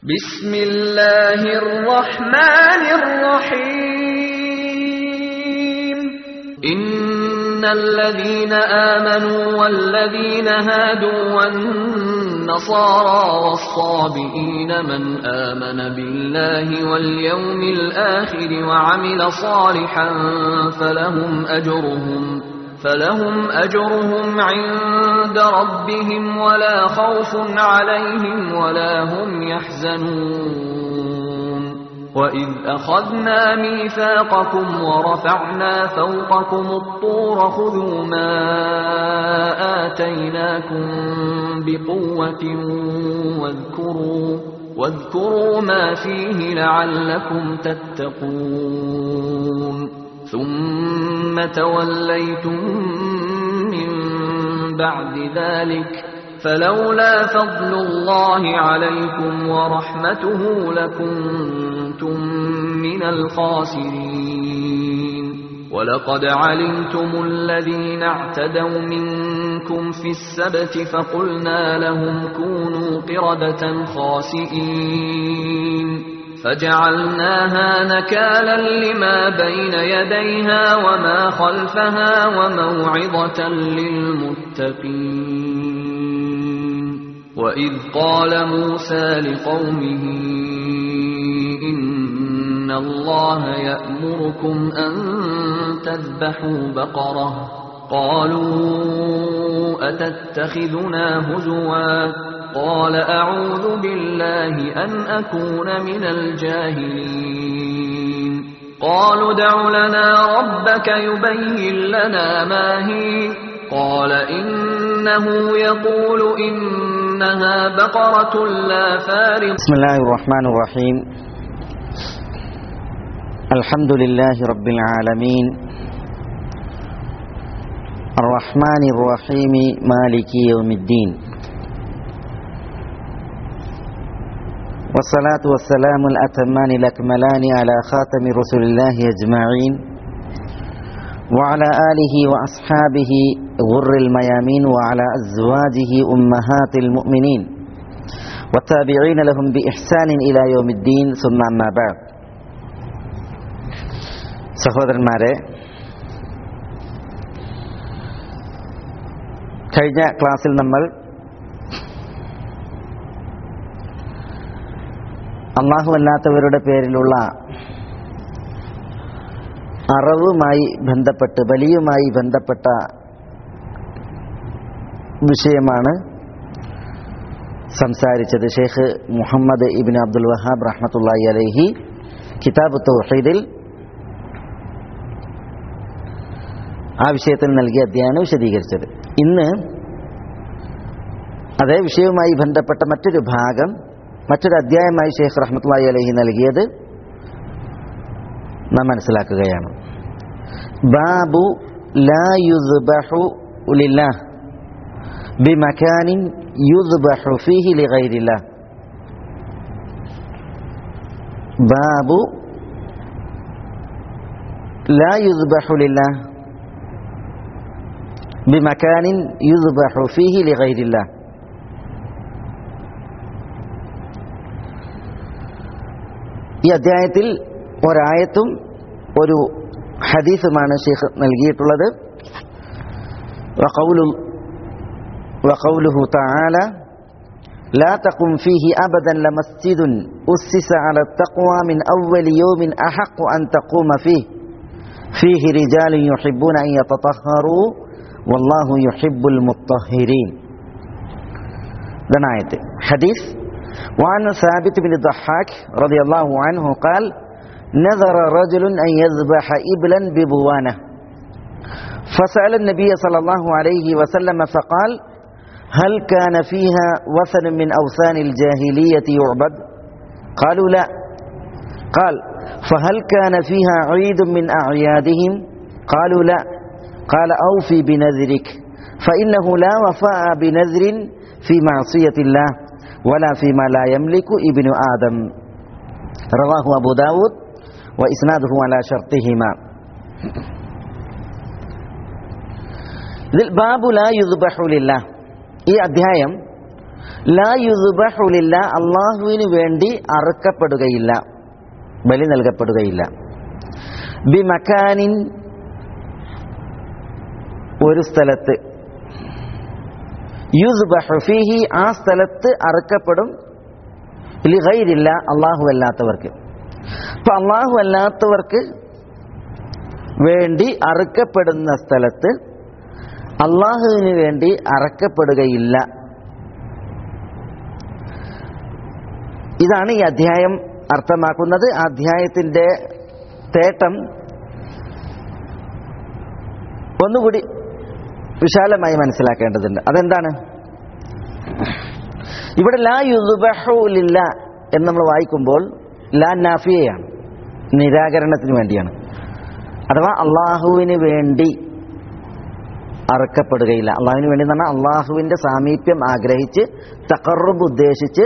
بسم الله الرحمن الرحيم إن الذين آمنوا والذين هادوا والنصارى والصابئين من آمن بالله واليوم الآخر وعمل صالحا فلهم أجرهم فلهم أجرهم عند ربهم ولا خوف عليهم ولا هم يحزنون وإذ أخذنا ميثاقكم ورفعنا فوقكم الطور خذوا ما آتيناكم بقوة واذكروا واذكروا ما فيه لعلكم تتقون ثم توليتم من بعد ذلك فلولا فضل الله عليكم ورحمته لكنتم من الخاسرين ولقد علمتم الذين اعتدوا منكم في السبت فقلنا لهم كونوا قردة خاسئين فجعلناها نكالا لما بين يديها وما خلفها وموعظة للمتقين وإذ قال موسى لقومه إن الله يأمركم أن تذبحوا بقرة قالوا أتتخذنا هزوا قال أعوذ بالله أن أكون من الجاهلين قالوا دع لنا ربك يبين لنا ما هي قال إنه يقول إنها بقرة لا فارغ بسم الله الرحمن الرحيم الحمد لله رب العالمين الرحمن الرحيم مالك يوم الدين والصلاة والسلام الأتمان الأكملان على خاتم رسل الله أجمعين وعلى آله وأصحابه غر الميامين وعلى أزواجه أمهات المؤمنين والتابعين لهم بإحسان إلى يوم الدين ثم أما بعد സഹോദരന്മാരെ കഴിഞ്ഞ ക്ലാസ്സിൽ നമ്മൾ അള്ളാഹുവല്ലാത്തവരുടെ പേരിലുള്ള അറവുമായി ബന്ധപ്പെട്ട് ബലിയുമായി ബന്ധപ്പെട്ട വിഷയമാണ് സംസാരിച്ചത് ഷെയ്ഖ് മുഹമ്മദ് ഇബിൻ അബ്ദുൽ വഹാബ് റഹ്മത്തുള്ളി അലൈഹി കിതാബ് തൗഹീദിൽ ആ വിഷയത്തിൽ നൽകിയ അധ്യായമാണ് വിശദീകരിച്ചത് ഇന്ന് അതേ വിഷയവുമായി ബന്ധപ്പെട്ട മറ്റൊരു ഭാഗം മറ്റൊരു അധ്യായമായി ഷെയ്ഖ് റഹ്മത്തുള്ളി അലഹി നൽകിയത് നാം മനസ്സിലാക്കുകയാണ് ബാബു ലാ യുദ്ബഹു ലില്ലാഹ് ബിമകാനിൻ യുദ്ബഹു ഫീഹി ലിഗൈരില്ലാഹ് ബാബു ലാ യുദ്ബഹു ലില്ലാഹ് ബിമകാനിൻ യുദ്ബഹു ഫീഹി ലിഗൈരില്ലാഹ് ഈ അധ്യായത്തിൽ ഒരായത്തും ഒരു ഹദീസുമാണ് ഷെയ്ഖ് നൽകിയിട്ടുള്ളത് وقوله تعالى لا تقم فيه أبدا لمسجد أسس على التقوى من أول يوم أحق أن تقوم فيه فيه رجال يحبون أن يتطهروا والله يحب المطهرين ده حديث وعن ثابت بن الضحاك رضي الله عنه قال نذر رجل أن يذبح إبلا ببوانة فسأل النبي صلى الله عليه وسلم فقال هل كان فيها وثن من أوثان الجاهلية يعبد قالوا لا قال فهل كان فيها عيد من أعيادهم قالوا لا قال أوفي بنذرك فإنه لا وفاء بنذر في معصية الله ولا فيما لا يملك ابن آدم رواه أبو داود وإسناده على شرطهما ഇതിൽ ബാബു ലാ യുദ്ബഹുലില്ല ഈ അധ്യായം ലാ യുദ്ബഹുലില്ല അള്ളാഹുവിന് വേണ്ടി അറുക്കപ്പെടുകയില്ല ബലി നൽകപ്പെടുകയില്ല ബി മക്കാനിൻ ഒരു സ്ഥലത്ത് യുസ്ബഹു ഫീഹി ആ സ്ഥലത്ത് അറുക്കപ്പെടും ലിഗൈരില്ല അള്ളാഹു അല്ലാത്തവർക്ക് അപ്പൊ അള്ളാഹു അല്ലാത്തവർക്ക് വേണ്ടി അറുക്കപ്പെടുന്ന സ്ഥലത്ത് അള്ളാഹുവിന് വേണ്ടി അറക്കപ്പെടുകയില്ല ഇതാണ് ഈ അധ്യായം അർത്ഥമാക്കുന്നത് ആ അധ്യായത്തിന്റെ തേട്ടം ഒന്നുകൂടി വിശാലമായി മനസ്സിലാക്കേണ്ടതുണ്ട് അതെന്താണ് ഇവിടെ ലാ യുദ്ബഹുലില്ല എന്ന് നമ്മൾ വായിക്കുമ്പോൾ ലാ നാഫിയയാണ് നിരാകരണത്തിന് വേണ്ടിയാണ് അഥവാ അള്ളാഹുവിന് വേണ്ടി അറുക്കപ്പെടുകയില്ല അള്ളാഹുവിന് വേണ്ടി എന്ന് പറഞ്ഞാൽ അള്ളാഹുവിന്റെ സാമീപ്യം ആഗ്രഹിച്ച് തക്കറുബ് ഉദ്ദേശിച്ച്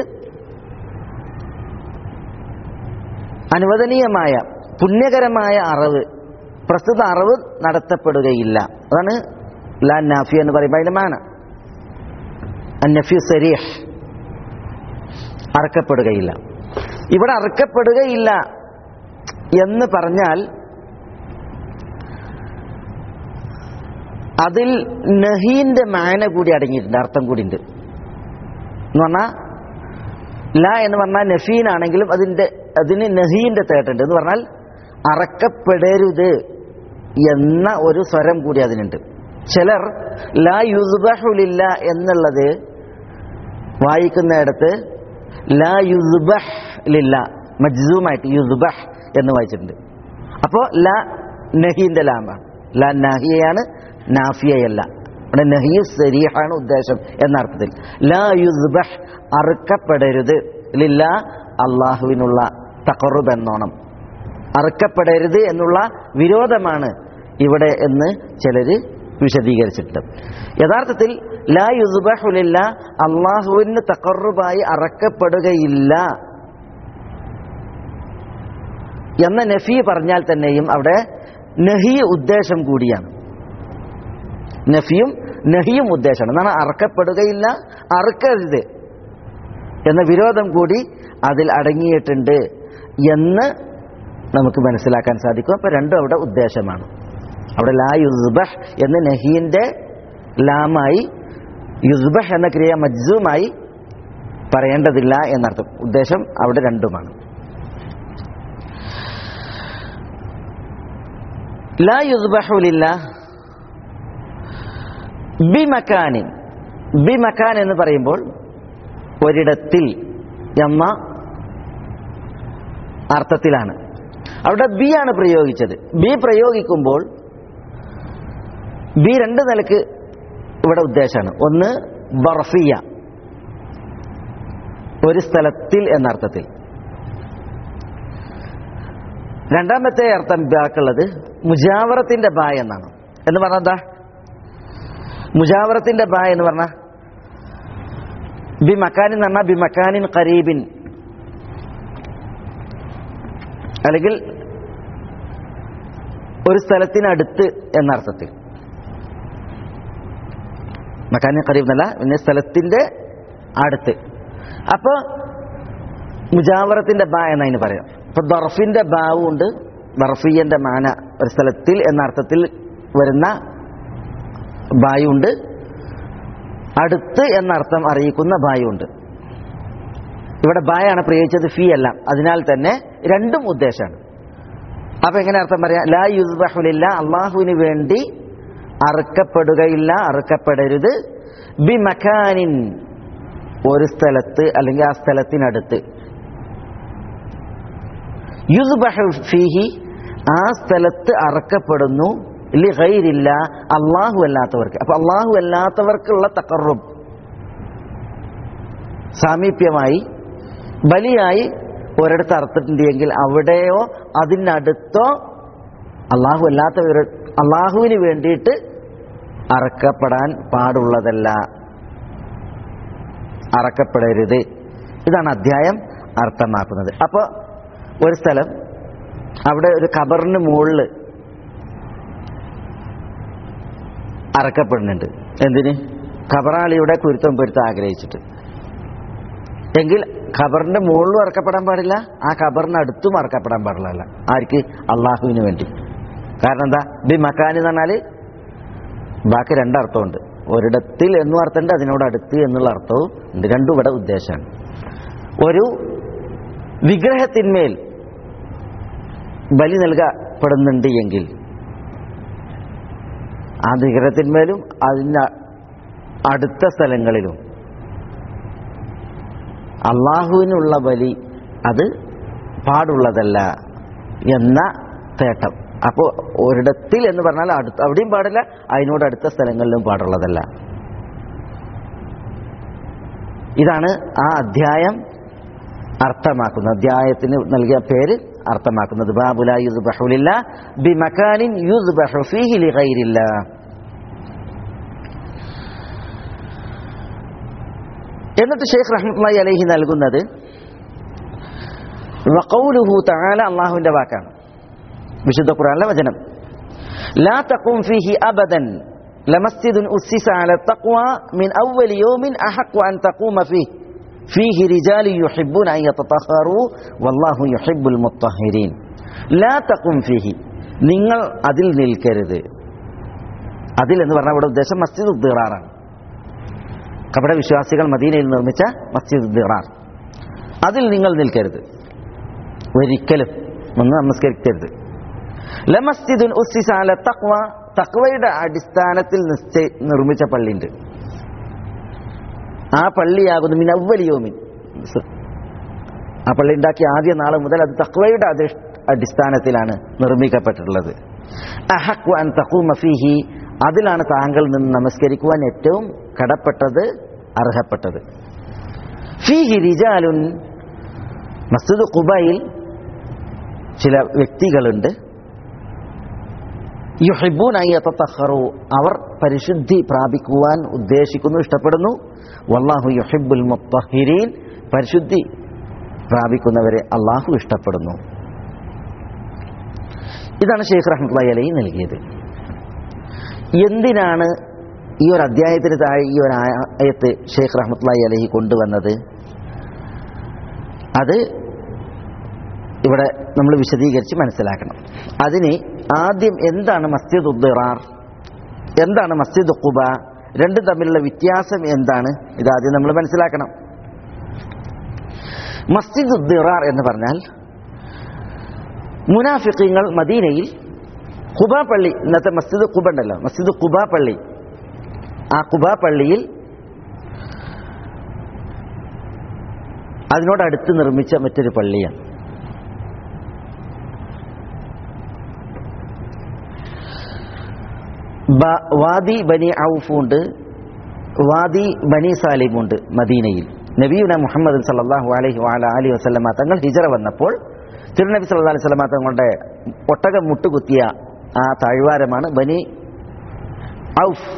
അനുവദനീയമായ പുണ്യകരമായ അറിവ് പ്രസ്തുത അറിവ് നടത്തപ്പെടുകയില്ല അതാണ് ലാ നാഫി എന്ന് പറയുമ്പോൾ അതിന്റെ മാന അന്നഫി സരീഹ് അറക്കപ്പെടുകയില്ല ഇവിടെ അറക്കപ്പെടുകയില്ല എന്ന് പറഞ്ഞാൽ അതിൽ നഹീന്റെ മാന കൂടി അടങ്ങിയിട്ടുണ്ട് അർത്ഥം കൂടി ഉണ്ട് എന്ന് പറഞ്ഞാൽ ല എന്ന് പറഞ്ഞാൽ നഫീനാണെങ്കിലും അതിന്റെ അതിന് നഹീന്റെ തേട്ടുണ്ട് എന്ന് പറഞ്ഞാൽ അറക്കപ്പെടരുത് എന്ന ഒരു സ്വരം കൂടി അതിനുണ്ട് ചിലർ ലാ യുസ്ബഹുലില്ല എന്നുള്ളത് വായിക്കുന്നിടത്ത് ലാ യുസ്ബഹ് ലില്ല മജ്സൂമായിട്ട് യുസ്ബഹ് എന്ന് വായിച്ചിട്ടുണ്ട് അപ്പോൾ ല നഹീന്റെ ലാമാണ് ല നഹിയയാണ് നാഫിയയല്ല ഇവിടെ നഹിയ സരീഹാണ് ഉദ്ദേശം എന്ന അർത്ഥത്തിൽ ലാ യുസ്ബഹ് അറുക്കപ്പെടരുത് ലില്ല അള്ളാഹുവിനുള്ള തക്കറുബ് എന്നോണം അറുക്കപ്പെടരുത് എന്നുള്ള വിരോധമാണ് ഇവിടെ എന്ന് ചിലര് വിശദീകരിച്ചിട്ടുണ്ട് യഥാർത്ഥത്തിൽ ലാ യുസ്ബഹുലില്ല അള്ളാഹുവിന് തക്കറുബായി അറക്കപ്പെടുകയില്ല എന്ന നഫി പറഞ്ഞാൽ തന്നെയും അവിടെ നഹി ഉദ്ദേശം കൂടിയാണ് നഫിയും നഹിയും ഉദ്ദേശമാണ് എന്നാണ് അറക്കപ്പെടുകയില്ല അറുക്കരുത് എന്ന വിരോധം കൂടി അതിൽ അടങ്ങിയിട്ടുണ്ട് എന്ന് നമുക്ക് മനസ്സിലാക്കാൻ സാധിക്കും അപ്പൊ രണ്ടും അവിടെ ഉദ്ദേശമാണ് അവിടെ ലാ യുസ്ബഹ് എന്ന് നഹീന്റെ ലാമായി യുസ്ബഹ് എന്ന ക്രിയ മജ്സൂമായി പറയേണ്ടതില്ല എന്നർത്ഥം ഉദ്ദേശം അവിടെ രണ്ടുമാണ് ലാ യുസ്ബഹുലില്ല ബി മക്കാനിൻ ബി മക്കാൻ എന്ന് പറയുമ്പോൾ ഒരിടത്തിൽ എന്ന അർത്ഥത്തിലാണ് അവിടെ ബി ആണ് പ്രയോഗിച്ചത് ബി പ്രയോഗിക്കുമ്പോൾ ബി രണ്ട് നിലക്ക് ഇവിടെ ഉദ്ദേശമാണ് ഒന്ന് ബർഫിയ ഒരു സ്ഥലത്തിൽ എന്നർത്ഥത്തിൽ രണ്ടാമത്തെ അർത്ഥം ബാക്കുള്ളത് മുജാവറത്തിന്റെ ബാ എന്നാണ് എന്ന് പറഞ്ഞാൽ എന്താ മുജാവറത്തിന്റെ ബാ എന്ന് പറഞ്ഞ ബി മക്കാനിൻ എന്ന് പറഞ്ഞാൽ ബി മക്കാനിൻ കരീബിൻ അല്ലെങ്കിൽ ഒരു സ്ഥലത്തിനടുത്ത് എന്നർത്ഥത്തിൽ മക്കാനിൻ കരീബ് എന്നല്ല പിന്നെ സ്ഥലത്തിന്റെ അടുത്ത് അപ്പൊ മുജാവറത്തിന്റെ ബാ എന്നതിന് പറയാം അപ്പൊ ദർഫിന്റെ ബാവും ഉണ്ട് ദർഫിയന്റെ മാന ഒരു സ്ഥലത്തിൽ എന്ന അർത്ഥത്തിൽ വരുന്ന ബായുണ്ട് അടുത്ത് എന്നർത്ഥം അറിയിക്കുന്ന ബായുണ്ട് ഇവിടെ ബായാണ് പ്രയോഗിച്ചത് ഫീ അല്ല അതിനാൽ തന്നെ രണ്ടും ഉദ്ദേശമാണ് അപ്പൊ എങ്ങനെ അർത്ഥം പറയാം ലാ യുസ്ബഹുലില്ല അള്ളാഹുവിന് വേണ്ടി അറുക്കപ്പെടുകയില്ല അറുക്കപ്പെടരുത് ബി മക്കാനിൻ ഒരു സ്ഥലത്ത് അല്ലെങ്കിൽ ആ സ്ഥലത്തിനടുത്ത് യുസ്ബഹു ഫീഹി ആ സ്ഥലത്ത് അറക്കപ്പെടുന്നു ലിഗൈരില്ല അള്ളാഹു അല്ലാത്തവർക്ക് അപ്പൊ അള്ളാഹു അല്ലാത്തവർക്കുള്ള തക്കറും സാമീപ്യമായി ബലിയായി ഒരിടത്ത് അറുത്തിട്ടുണ്ടെങ്കിൽ അവിടെയോ അതിനടുത്തോ അള്ളാഹു അല്ലാത്തവർ അള്ളാഹുവിന് വേണ്ടിയിട്ട് അറക്കപ്പെടാൻ പാടുള്ളതല്ല അറക്കപ്പെടരുത് ഇതാണ് അധ്യായം അർത്ഥമാക്കുന്നത് അപ്പോൾ ഒരു സ്ഥലം അവിടെ ഒരു ഖബറിന് മുകളിൽ അറക്കപ്പെടുന്നുണ്ട് എന്തിന് ഖബറാളിയുടെ കുരുത്തം പൊരുത്തം ആഗ്രഹിച്ചിട്ട് എങ്കിൽ ഖബറിന്റെ മുകളിലും ഇറക്കപ്പെടാൻ പാടില്ല ആ ഖബറിന് അടുത്തും ഇറക്കപ്പെടാൻ പാടില്ല ആർക്ക് അള്ളാഹുവിന് വേണ്ടി കാരണം എന്താ ബി മക്കാനി എന്ന് പറഞ്ഞാൽ ബാക്കി രണ്ടർത്ഥമുണ്ട് ഒരിടത്തിൽ എന്നും അർത്ഥമുണ്ട് അതിനോട് അടുത്ത് എന്നുള്ള അർത്ഥവും ഉണ്ട് രണ്ടും ഇവിടെ ഉദ്ദേശമാണ് ഒരു വിഗ്രഹത്തിന്മേൽ ബലി നൽകപ്പെടുന്നുണ്ട് എങ്കിൽ ആ വിഗ്രഹത്തിന്മേലും അതിന് അടുത്ത സ്ഥലങ്ങളിലും അള്ളാഹുവിനുള്ള ബലി അത് പാടുള്ളതല്ല എന്ന തേട്ടം അപ്പോൾ ഒരിടത്തിൽ എന്ന് പറഞ്ഞാൽ അടുത്ത് അവിടെയും പാടില്ല അതിനോട് അടുത്ത സ്ഥലങ്ങളിലും പാടുള്ളതല്ല ഇതാണ് ആ അധ്യായം അർത്ഥമാക്കുന്നത് അധ്യായത്തിന് നൽകിയ പേര് അർത്ഥമാക്കുന്നത് ബാബുല യുസ്ബഹുലില്ല ബി മക്കാനിൻ യുസ്ബഹു ഫീഹി ലിഗൈരില്ല എന്നിട്ട് ഷെയ്ഖ് റഹ്മത്തുള്ളാഹി അലൈഹി നൽകുന്നത് വഖൗലുഹു തആല അള്ളാഹുവിന്റെ വാക്കാണ് വിശുദ്ധ ഖുർആനിലെ വചനം ലാ തഖും ഫീഹി അബദൻ ലമസ്ജിദുൻ ഉസ്സിസ അല തഖ്വ മിൻ അവ്വൽ യൗമിൻ അഹഖു അൻ തഖൂമ ഫീഹി ഫീഹി റിജാലു യുഹിബ്ബൂന അൻ യതതഹറു വല്ലാഹു യുഹിബ്ബുൽ മുത്തഹിരീൻ ലാ തഖും ഫീഹി നിങ്ങൾ അതിൽ നിൽക്കരുത് അതിൽ എന്ന് പറഞ്ഞാൽ ഇവിടെ ഉദ്ദേശം മസ്ജിദ് ഉദ്ദിറാറാണ് കപട വിശ്വാസികൾ മദീനയിൽ നിർമ്മിച്ച മസ്ജിദ് ദിറാർ അതിൽ നിങ്ങൾ നിൽക്കരുത് ഒരിക്കലും ഒന്ന് നമസ്കരിക്കരുത് ലമസ്ജിദുൻ ഉസ്സിസ അല തഖ്വ തഖ്വയുടെ അടിസ്ഥാനത്തിൽ നിശ്ചയ നിർമ്മിച്ച പള്ളിയുണ്ട് ആ പള്ളിയാകുന്നു മിൻ അവലിയോമിൻ ആ പള്ളി ഉണ്ടാക്കിയ ആദ്യ നാൾ മുതൽ അത് തഖ്വയുടെ അധിഷ് അടിസ്ഥാനത്തിലാണ് നിർമ്മിക്കപ്പെട്ടിട്ടുള്ളത് അഹഖ് അൻ തഖൂമ ഫീഹി അതിലാണ് താങ്കൾ നിന്ന് നമസ്കരിക്കുവാൻ ഏറ്റവും കടപ്പെട്ടത് അർഹപ്പെട്ടത് ഫീഹി റിജാലുൻ മസ്ജിദ് ഖുബയിൽ ചില വ്യക്തികളുണ്ട് യുഹിബൂൻ അയ്യത്തഹറു അവർ പരിശുദ്ധി പ്രാപിക്കുവാൻ ഉദ്ദേശിക്കുന്നു ഇഷ്ടപ്പെടുന്നു വല്ലാഹു യുഹിബുൽ മുത്തഹിരീൻ പരിശുദ്ധി പ്രാപിക്കുന്നവരെ അള്ളാഹു ഇഷ്ടപ്പെടുന്നു ഇതാണ് ഷെയ്ഖ് റഹ്മത്തുള്ളാഹി അലൈഹി നൽകിയത് എന്തിനാണ് ഈ ഒരു അധ്യായത്തിന് താഴെ ഈ ഒരു ആയത്ത് ഷെയ്ഖ് റഹ്മത്തുള്ളാഹി അലൈഹി കൊണ്ടുവന്നത് അത് ഇവിടെ നമ്മൾ വിശദീകരിച്ച് മനസ്സിലാക്കണം അതിന് ആദ്യം എന്താണ് മസ്ജിദ് ഉദ്ദിറാർ എന്താണ് മസ്ജിദ് ഖുബ രണ്ടും തമ്മിലുള്ള വ്യത്യാസം എന്താണ് ഇതാദ്യം നമ്മൾ മനസ്സിലാക്കണം മസ്ജിദ് ഉദ്ദിറാർ എന്ന് പറഞ്ഞാൽ മുനാഫിഖീങ്ങൾ മദീനയിൽ ഖുബ പള്ളി ഇന്നത്തെ മസ്ജിദ് ഖുബ ഉണ്ടല്ലോ മസ്ജിദ് ഖുബ പള്ളി ആ ഖുബ പള്ളിയിൽ അതിനോടടുത്ത് നിർമ്മിച്ച മറ്റൊരു പള്ളിയാണ് ബ- വാദി ബനി ഔഫുണ്ട് വാദി ബനി സാലിമുണ്ട് മദീനയിൽ നബീന മുഹമ്മദ് സല്ലല്ലാഹു അലൈഹി വഅല അലി വസല്ലമ തങ്ങൾ ഹിജറ വന്നപ്പോൾ തിരുനബി സല്ലല്ലാഹു അലൈഹി വസല്ലമ തങ്ങളുടെ ഒട്ടകം മുട്ടുകുത്തിയ ആ താഴ്വാരമാണ് ബനി ഔഫ്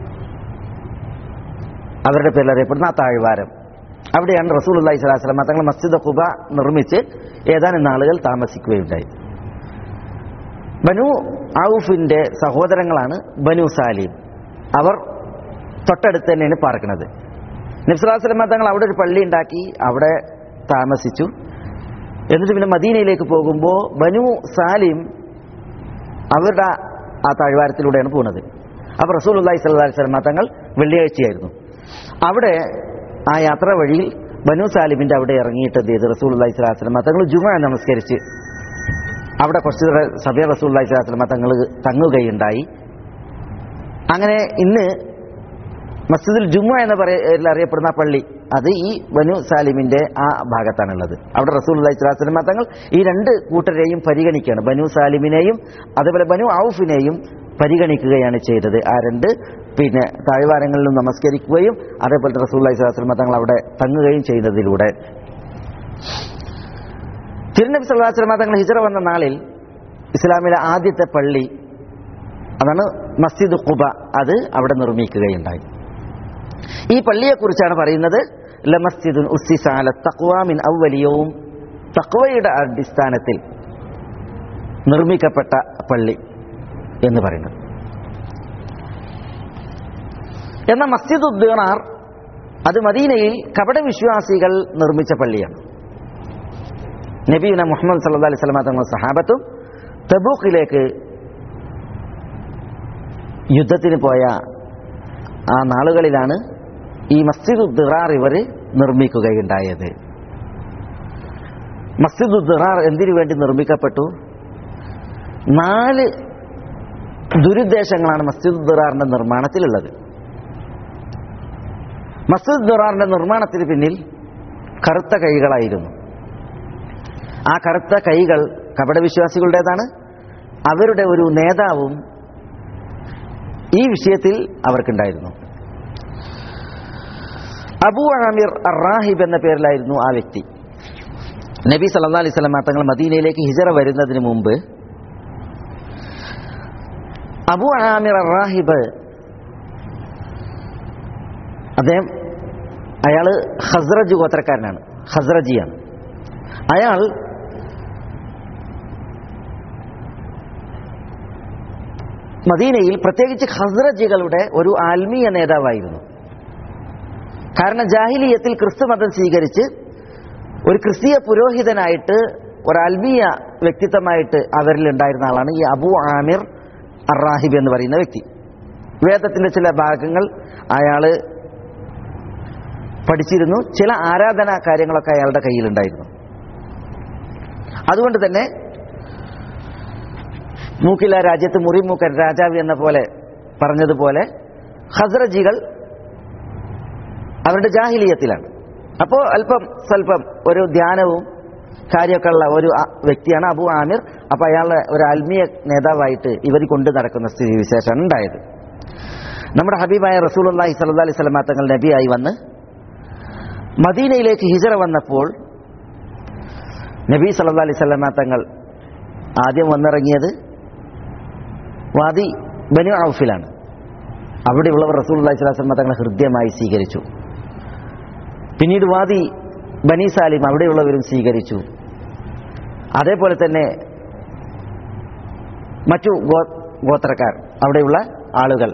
അവരുടെ പേരിൽ അറിയപ്പെടുന്ന ആ താഴ്വാരം അവിടെയാണ് റസൂൽ അള്ളഹി സ്വലാഹു വസ്ലമ തങ്ങൾ മസ്ജിദ് ഖുബ നിർമ്മിച്ച് ഏതാനും നാളുകൾ താമസിക്കുകയുണ്ടായി ബനു ഔഫിന്റെ സഹോദരങ്ങളാണ് ബനു സാലിം അവർ തൊട്ടടുത്ത് തന്നെയാണ് പാർക്കുന്നത് നബ്സുലാസ്ലമ തങ്ങൾ അവിടെ ഒരു പള്ളി ഉണ്ടാക്കി അവിടെ താമസിച്ചു എന്നിട്ട് പിന്നെ മദീനയിലേക്ക് പോകുമ്പോൾ ബനു സാലിം അവരുടെ ആ താഴ്വാരത്തിലൂടെയാണ് പോകുന്നത് അപ്പോൾ റസൂൽ അള്ളഹി സ്വല്ലാ വസ്ലമ തങ്ങൾ വെള്ളിയാഴ്ചയായിരുന്നു അവിടെ ആ യാത്ര വഴിയിൽ ബനു സാലിമിന്റെ അവിടെ ഇറങ്ങിയിട്ട് എന്ത് ചെയ്ത് റസൂൽ അള്ളഹി സ്വലാഹു വസ്ലമ തങ്ങൾ ജുമ നമസ്കരിച്ച് അവിടെ കുറച്ച് സബിയ റസൂൽ അള്ളഹി സ്വലാഹു വസ്ലമ തങ്ങൾ തങ്ങുകയുണ്ടായി അങ്ങനെ ഇന്ന് മസ്ജിദുൽ ജുമ എന്ന പേരിൽ അറിയപ്പെടുന്ന ആ പള്ളി അത് ഈ ബനു സാലിമിന്റെ ആ ഭാഗത്താണുള്ളത് അവിടെ റസൂൽ അള്ളഹി സ്വലാസ്ലമ തങ്ങൾ ഈ രണ്ട് കൂട്ടരെയും പരിഗണിക്കുകയാണ് ബനു സാലിമിനെയും അതേപോലെ ബനു ഔഫിനെയും പരിഗണിക്കുകയാണ് ചെയ്തത് ആ രണ്ട് പിന്നെ താഴ്വാരങ്ങളിലും നമസ്കരിക്കുകയും അതേപോലെ റസൂൽ അള്ളഹി സ്വലാസ്ലമ തങ്ങൾ അവിടെ തങ്ങുകയും ചെയ്യുന്നതിലൂടെ തിരുനബി സല്ലാസ്ലമ തങ്ങൾ ഹിജറ വന്ന നാളിൽ ഇസ്ലാമിലെ ആദ്യത്തെ പള്ളി അതാണ് മസ്ജിദ് ഖുബ അത് അവിടെ നിർമ്മിക്കുകയുണ്ടായി ഈ പള്ളിയെക്കുറിച്ചാണ് പറയുന്നത് ലമസ്ജിദുൻ ഉസ്സിസ അല തഖ്വ മിൻ അവലിയവും തഖ്വയുടെ അടിസ്ഥാനത്തിൽ നിർമ്മിക്കപ്പെട്ട പള്ളി എന്ന് പറയുന്നത് എന്നാൽ മസ്ജിദ് ഉദ്ദീണാർ അത് മദീനയിൽ കപടവിശ്വാസികൾ നിർമ്മിച്ച പള്ളിയാണ് നബീന മുഹമ്മദ് സല്ലാ അലൈഹി സ്വലമ തങ്ങൾ സഹാബത്തും തബൂക്കിലേക്ക് യുദ്ധത്തിന് പോയ ആ നാളുകളിലാണ് ഈ മസ്ജിദ് ദിറാർ ഇവർ നിർമ്മിക്കുകയുണ്ടായത് മസ്ജിദ് ദിറാർ എന്തിനു വേണ്ടി നിർമ്മിക്കപ്പെട്ടു നാല് ദുരുദ്ദേശങ്ങളാണ് മസ്ജിദ് ദിറാറിന്റെ നിർമ്മാണത്തിലുള്ളത് മസ്ജിദ് ദിറാറിന്റെ നിർമ്മാണത്തിന് പിന്നിൽ കറുത്ത കൈകളായിരുന്നു ആ കറുത്ത കൈകൾ കപടവിശ്വാസികളുടേതാണ് അവരുടെ ഒരു നേതാവും ഈ വിഷയത്തിൽ അവർക്കുണ്ടായിരുന്നു അബു ആമിർ റാഹിബ് എന്ന പേരിലായിരുന്നു ആ വ്യക്തി നബി സല്ലാ അലൈഹി സ്വലമ തങ്ങൾ മദീനയിലേക്ക് ഹിജറ വരുന്നതിന് മുമ്പ് അബു ആമിർ റാഹിബ് അദ്ദേഹം അയാള് ഹസ്രജ് ഗോത്രക്കാരനാണ് ഹസ്രജിയാണ് അയാൾ മദീനയിൽ പ്രത്യേകിച്ച് ഹസ്രജികളുടെ ഒരു ആത്മീയ നേതാവായിരുന്നു കാരണം ജാഹിലിയത്തിൽ ക്രിസ്തു മതം സ്വീകരിച്ച് ഒരു ക്രിസ്തീയ പുരോഹിതനായിട്ട് ഒരു ആത്മീയ വ്യക്തിത്വമായിട്ട് അവരിൽ ഉണ്ടായിരുന്ന ആളാണ് ഈ അബു ആമിർ അറാഹിബ് എന്ന് പറയുന്ന വ്യക്തി വേദത്തിന്റെ ചില ഭാഗങ്ങൾ അയാള് പഠിച്ചിരുന്നു ചില ആരാധനാ കാര്യങ്ങളൊക്കെ അയാളുടെ കയ്യിലുണ്ടായിരുന്നു അതുകൊണ്ട് തന്നെ മൂക്കില രാജ്യത്ത് മുറിമൂക്കൻ രാജാവ് എന്ന പോലെ പറഞ്ഞതുപോലെ ഹസ്രജികൾ അവരുടെ ജാഹിലീയത്തിലാണ് അപ്പോൾ അല്പം സ്വല്പം ഒരു ധ്യാനവും കാര്യമൊക്കെ ഉള്ള ഒരു വ്യക്തിയാണ് അബു ആമിർ അപ്പോൾ അയാളുടെ ഒരു ആത്മീയ നേതാവായിട്ട് ഇവർ കൊണ്ട് നടക്കുന്ന സ്ഥിതി വിശേഷമാണ് ഉണ്ടായത് നമ്മുടെ ഹബീബായ റസൂൽ അള്ളാഹി സല്ലാ അലൈഹി സ്വലമാ തങ്ങൾ നബിയായി വന്ന് മദീനയിലേക്ക് ഹിജറ വന്നപ്പോൾ നബി സല്ലാ അലൈഹി സ്വലമാ തങ്ങൾ ആദ്യം വന്നിറങ്ങിയത് വാദി ബനു ഔഫിലാണ് അവിടെയുള്ളവർ റസൂൽ അള്ളാഹി സ്വലാസ്ലമ തങ്ങളെ ഹൃദ്യമായി സ്വീകരിച്ചു പിന്നീട് വാദി ബനി സാലിം അവിടെയുള്ളവരും സ്വീകരിച്ചു അതേപോലെ തന്നെ മറ്റു ഗോത്രക്കാർ അവിടെയുള്ള ആളുകൾ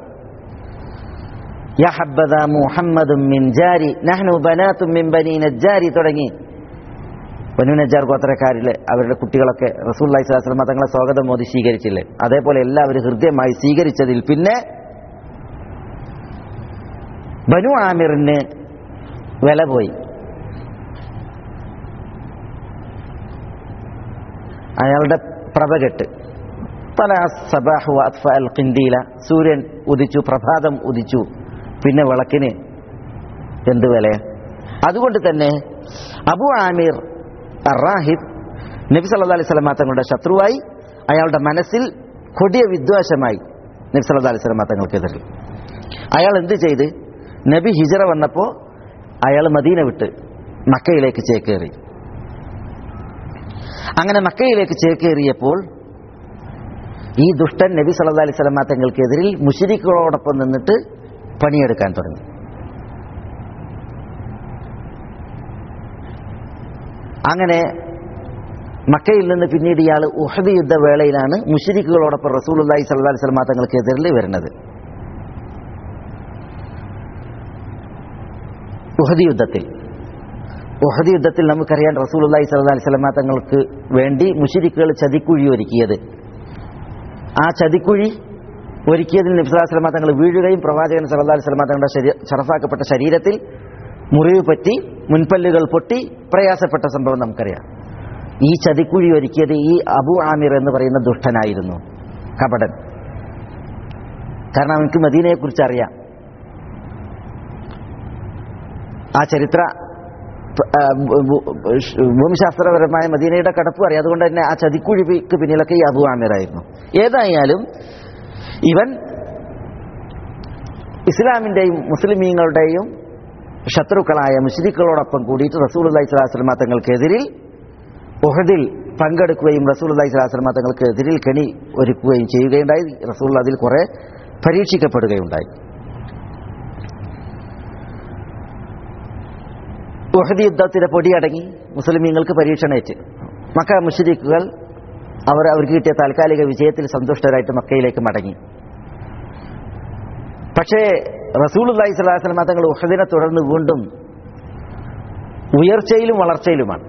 യഹബദ മുഹമ്മദും മിൻ ജാരി നഹ്നു ബനാത്തും മിൻ ബനി നജ്ജാരി തുടങ്ങി ബനു നജ്ജാർ ഗോത്രക്കാരിലെ അവരുടെ കുട്ടികളൊക്കെ റസൂൽ അലൈഹി സ്വലാസ്ലമ തങ്ങളെ സ്വാഗതം മോദി സ്വീകരിച്ചില്ലേ അതേപോലെ എല്ലാവരും ഹൃദ്യമായി സ്വീകരിച്ചതിൽ പിന്നെ ബനു ആമിറിന് വില പോയി അയാളുടെ പ്രഭകെട്ട് പല സബാഹു അത്ഫ അൽ ഖിന്ദീല സൂര്യൻ ഉദിച്ചു പ്രഭാതം ഉദിച്ചു പിന്നെ വിളക്കിന് എന്ത് വില അതുകൊണ്ട് തന്നെ അബു ആമിർ അറാഹിബ് നബി സല്ലാ അലൈഹി സ്വലമാ തങ്ങളുടെ ശത്രുവായി അയാളുടെ മനസ്സിൽ കൊടിയ വിദ്വേഷമായി നബി സല്ലാ അലൈഹി സ്വലമാ തങ്ങൾക്കെതിരെ അയാൾ എന്ത് ചെയ്ത് നബി ഹിജറ വന്നപ്പോൾ അയാൾ മദീന വിട്ട് മക്കയിലേക്ക് ചേക്കേറി അങ്ങനെ മക്കയിലേക്ക് ചേക്കേറിയപ്പോൾ ഈ ദുഷ്ടൻ നബി സല്ലാ അലൈഹി സ്വലമാ തങ്ങൾക്കെതിരിൽ മുഷിരിക്കുകളോടൊപ്പം നിന്നിട്ട് പണിയെടുക്കാൻ തുടങ്ങി അങ്ങനെ മക്കയിൽ നിന്ന് പിന്നീട് ഇയാൾ ഉഹദ് യുദ്ധവേളയിലാണ് മുഷിരിക്കുകളോടൊപ്പം റസൂൽ അള്ളാഹി സല്ലാ അലൈഹി സ്വലമാ തങ്ങൾക്കെതിരിൽ വരുന്നത് ഉഹദ് യുദ്ധത്തിൽ ഉഹദ് യുദ്ധത്തിൽ നമുക്കറിയാൻ റസൂൽ അള്ളാഹി സല്ലാ അലൈഹി സ്വലമാ തങ്ങൾക്ക് വേണ്ടി മുഷിരിക്കുകൾ ചതിക്കുഴി ഒരുക്കിയത് ആ ചതിക്കുഴി ഒരുക്കിയതിൽ നിബ്സാസ്ലമ തങ്ങൾ വീഴുകയും പ്രവാചകൻ സല്ലാ അലൈഹി സ്വലമ തങ്ങളുടെ ഷറഫാക്കപ്പെട്ട ശരീരത്തിൽ മുറിവ് പറ്റി മുൻപല്ലുകൾ പൊട്ടി പ്രയാസപ്പെട്ട സംഭവം നമുക്കറിയാം ഈ ചതിക്കുഴി ഒരുക്കിയത് ഈ അബു ആമിർ എന്ന് പറയുന്ന ദുഷ്ടനായിരുന്നു കപടൻ കാരണം അവനക്ക് മദീനയെക്കുറിച്ച് അറിയാം ആ ചരിത്ര ഭൂമിശാസ്ത്രപരമായ മദീനയുടെ കടപ്പ് അറിയാം അതുകൊണ്ട് തന്നെ ആ ചതിക്കുഴിക്ക് പിന്നിലൊക്കെ ഈ അബു ആമിറായിരുന്നു ഏതായാലും ഇവൻ ഇസ്ലാമിൻ്റെയും മുസ്ലിമീങ്ങളുടെയും ശത്രുക്കളായ മുസ്ലിക്കളോടൊപ്പം കൂടിയിട്ട് റസൂൽ അള്ളഹി സ്വലാസ്ലമ തങ്ങൾക്കെതിരിൽ ഉഹദിൽ പങ്കെടുക്കുകയും റസൂൽ അള്ളഹി സ്വലാസ്ലമ തങ്ങൾക്കെതിരിൽ കെണി ഒരുക്കുകയും ചെയ്യുകയുണ്ടായി റസൂൽ അതിൽ കുറെ പരീക്ഷിക്കപ്പെടുകയുണ്ടായി ഉഹദ് യുദ്ധത്തിന്റെ പൊടിയടങ്ങി മുസ്ലിമീങ്ങൾക്ക് പരീക്ഷണേറ്റ് മക്ക മുഷരിക്കുകൾ അവർ അവർക്ക് കിട്ടിയ താൽക്കാലിക വിജയത്തിൽ സന്തുഷ്ടരായിട്ട് മക്കയിലേക്ക് മടങ്ങി പക്ഷേ റസൂൽ അള്ളഹി സ്വലാസ്ലമ തങ്ങൾ ഉഹദിനെ തുടർന്ന് വീണ്ടും ഉയർച്ചയിലും വളർച്ചയിലുമാണ്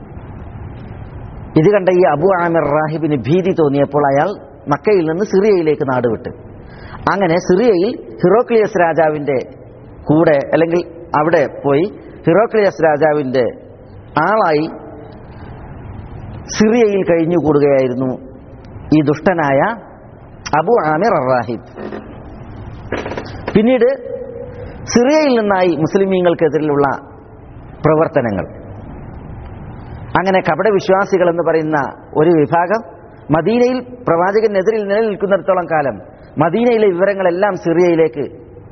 ഇത് കണ്ട ഈ അബു ആമിർ റാഹിബിന് ഭീതി തോന്നിയപ്പോൾ അയാൾ മക്കയിൽ നിന്ന് സിറിയയിലേക്ക് നാടുവിട്ട് അങ്ങനെ സിറിയയിൽ ഹിറോക്ലിയസ് രാജാവിന്റെ കൂടെ അല്ലെങ്കിൽ അവിടെ പോയി ഹിറോക്ലിയസ് രാജാവിന്റെ ആളായി സിറിയയിൽ കഴിഞ്ഞുകൂടുകയായിരുന്നു ഈ ദുഷ്ടനായ അബു ആമിർ റാഹിബ് പിന്നീട് സിറിയയിൽ നിന്നായി മുസ്ലിമീങ്ങൾക്കെതിരെയുള്ള പ്രവർത്തനങ്ങൾ അങ്ങനെ കപട വിശ്വാസികൾ എന്ന് പറയുന്ന ഒരു വിഭാഗം മദീനയിൽ പ്രവാചകനെതിരിൽ നിലനിൽക്കുന്നിടത്തോളം കാലം മദീനയിലെ വിവരങ്ങളെല്ലാം സിറിയയിലേക്ക്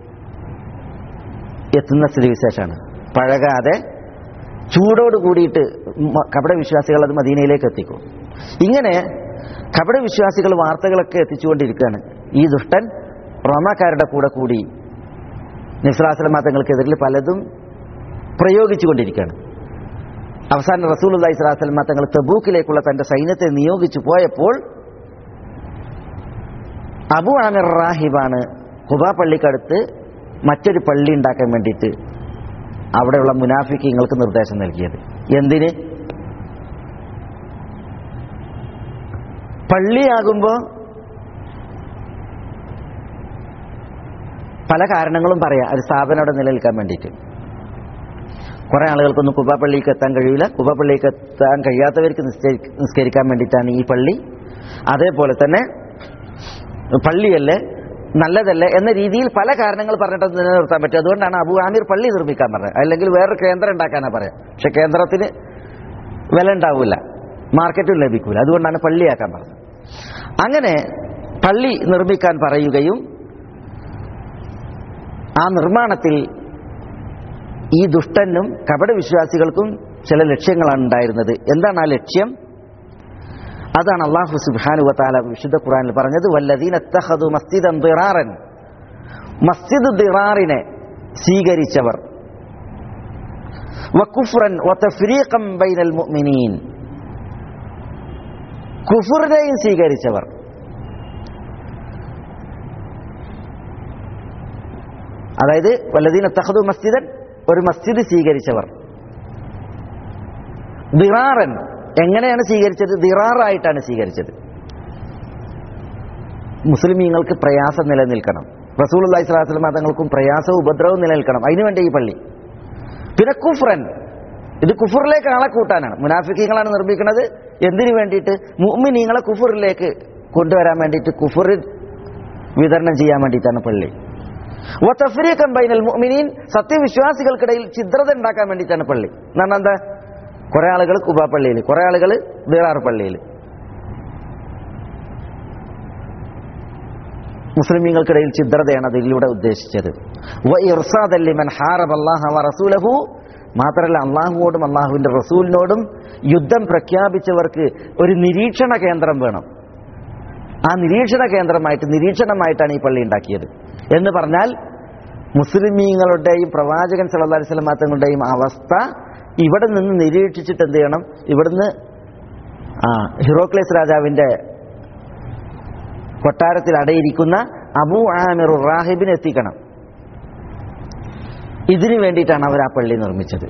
എത്തുന്ന സ്ഥിതിവിശേഷമാണ് പഴകാതെ ചൂടോട് കൂടിയിട്ട് മ- കപട വിശ്വാസികൾ അത് മദീനയിലേക്ക് എത്തിക്കും ഇങ്ങനെ കപട വിശ്വാസികൾ വാർത്തകളൊക്കെ എത്തിച്ചുകൊണ്ടിരിക്കുകയാണ് ഈ ദുഷ്ടൻ റോമാക്കാരുടെ കൂടെ കൂടി നിസ്ലാസ്ലമ തങ്ങൾക്കെതിരിൽ പലതും പ്രയോഗിച്ചുകൊണ്ടിരിക്കുകയാണ് അവസാനം റസൂൽ അള്ളഹി സ്വലാസ്ലമ തങ്ങൾ തബൂക്കിലേക്കുള്ള തന്റെ സൈന്യത്തെ നിയോഗിച്ചു പോയപ്പോൾ അബു ആമിർ റാഹിബാണ് ഹുബ പള്ളിക്കടുത്ത് മറ്റൊരു പള്ളി ഉണ്ടാക്കാൻ വേണ്ടിയിട്ട് അവിടെയുള്ള മുനാഫിക്കങ്ങൾക്ക് നിർദ്ദേശം നൽകിയത് എന്തിന് പള്ളിയാകുമ്പോൾ പല കാരണങ്ങളും പറയാം ഒരു സ്ഥാപനം അവിടെ നിലനിൽക്കാൻ വേണ്ടിയിട്ട് കുറെ ആളുകൾക്കൊന്നും കുബ പള്ളിക്ക് എത്താൻ കഴിയില്ല കുബ പള്ളിക്ക് എത്താൻ കഴിയാത്തവർക്ക് നിസ്കരി നിസ്കരിക്കാൻ വേണ്ടിയിട്ടാണ് ഈ പള്ളി അതേപോലെ തന്നെ പള്ളിയല്ലേ നല്ലതല്ലേ എന്ന രീതിയിൽ പല കാരണങ്ങൾ പറഞ്ഞിട്ട് അത് നിലനിർത്താൻ പറ്റും അതുകൊണ്ടാണ് അബു ആമിർ പള്ളി നിർമ്മിക്കാൻ പറഞ്ഞത് അല്ലെങ്കിൽ വേറൊരു കേന്ദ്രം ഉണ്ടാക്കാനാ പറയാം പക്ഷെ കേന്ദ്രത്തിന് വില ഉണ്ടാവില്ല മാർക്കറ്റും ലഭിക്കൂല അതുകൊണ്ടാണ് പള്ളിയാക്കാൻ പറഞ്ഞത് അങ്ങനെ പള്ളി നിർമ്മിക്കാൻ പറയുകയും ആ നിർമ്മാണത്തിൽ ഈ ദുഷ്ടനും കപട വിശ്വാസികൾക്കും ചില ലക്ഷ്യങ്ങളാണ് ഉണ്ടായിരുന്നത് എന്താണ് ആ ലക്ഷ്യം അതാണ് അള്ളാഹു സുബ്ഹാനു വതാല വിശുദ്ധ ഖുറാനിൽ പറഞ്ഞത് വല്ലദീന ഇത്തഖദു മസ്ജിദൻ ദിറാറൻ മസ്ജിദ് ദിറാറിനെ സ്വീകരിച്ചവർ വകുഫ്റൻ വതഫ്രീഖൻ ബൈനൽ മുഅ്മിനീൻ കുഫറിനെയും സ്വീകരിച്ചവർ അതായത് വല്ലദീന തഹദു മസ്ജിദൻ ഒരു മസ്ജിദ് സ്വീകരിച്ചവർ ദിറാറൻ എങ്ങനെയാണ് സ്വീകരിച്ചത് ദിറാറായിട്ടാണ് സ്വീകരിച്ചത് മുസ്ലിമീങ്ങൾക്ക് പ്രയാസം നിലനിൽക്കണം റസൂൽ അള്ളഹി സ്വലാസ്ലം തങ്ങൾക്കും പ്രയാസവും ഉപദ്രവവും നിലനിൽക്കണം അതിനുവേണ്ടി ഈ പള്ളി പിന്നെ കുഫ്രൻ ഇത് കുഫറിലേക്ക് ആളെ കൂട്ടാനാണ് മുനാഫിക്കീങ്ങളാണ് നിർമ്മിക്കുന്നത് എന്തിനു വേണ്ടിയിട്ട് മുഅ്മിനീങ്ങളെ കുഫറിലേക്ക് കൊണ്ടുവരാൻ വേണ്ടിയിട്ട് കുഫർ വിതരണം ചെയ്യാൻ വേണ്ടിയിട്ടാണ് പള്ളി വത്തഫ്രീഖൻ ബൈനൽ മുഅ്മിനീൻ സത്യവിശ്വാസികൾക്കിടയിൽ ഛിദ്രത ഉണ്ടാക്കാൻ വേണ്ടിയിട്ടാണ് പള്ളി എന്നാണ് എന്താ കുറെ ആളുകൾ കുബാ പള്ളിയിൽ കുറെ ആളുകൾ ബീറാർ പള്ളിയിൽ മുസ്ലിമീങ്ങൾക്കിടയിൽ ഛിദ്രതയാണ് അതിലൂടെ ഉദ്ദേശിച്ചത് വ ഇർസാദൻ ലിമൻ ഹാറബ അല്ലാഹ വ റസൂലഹു മാത്രമല്ല അള്ളാഹുവോടും അള്ളാഹുവിന്റെ റസൂലിനോടും യുദ്ധം പ്രഖ്യാപിച്ചവർക്ക് ഒരു നിരീക്ഷണ കേന്ദ്രം വേണം ആ നിരീക്ഷണ കേന്ദ്രമായിട്ട് നിരീക്ഷണമായിട്ടാണ് ഈ പള്ളി ഉണ്ടാക്കിയത് എന്ന് പറഞ്ഞാൽ മുസ്ലിമീങ്ങളുടെയും പ്രവാചകൻ സല്ലല്ലാഹു അലൈഹി വസല്ലം തങ്ങളുടെയും അവസ്ഥ ഇവിടെ നിന്ന് നിരീക്ഷിച്ചിട്ട് എന്ത് ചെയ്യണം ഇവിടുന്ന് ആ ഹിറോക്ലേസ് രാജാവിന്റെ കൊട്ടാരത്തിൽ അടയിരിക്കുന്ന അബു ആമിർ റാഹിബിനെ എത്തിക്കണം ഇതിനു വേണ്ടിയിട്ടാണ് അവർ ആ പള്ളി നിർമ്മിച്ചത്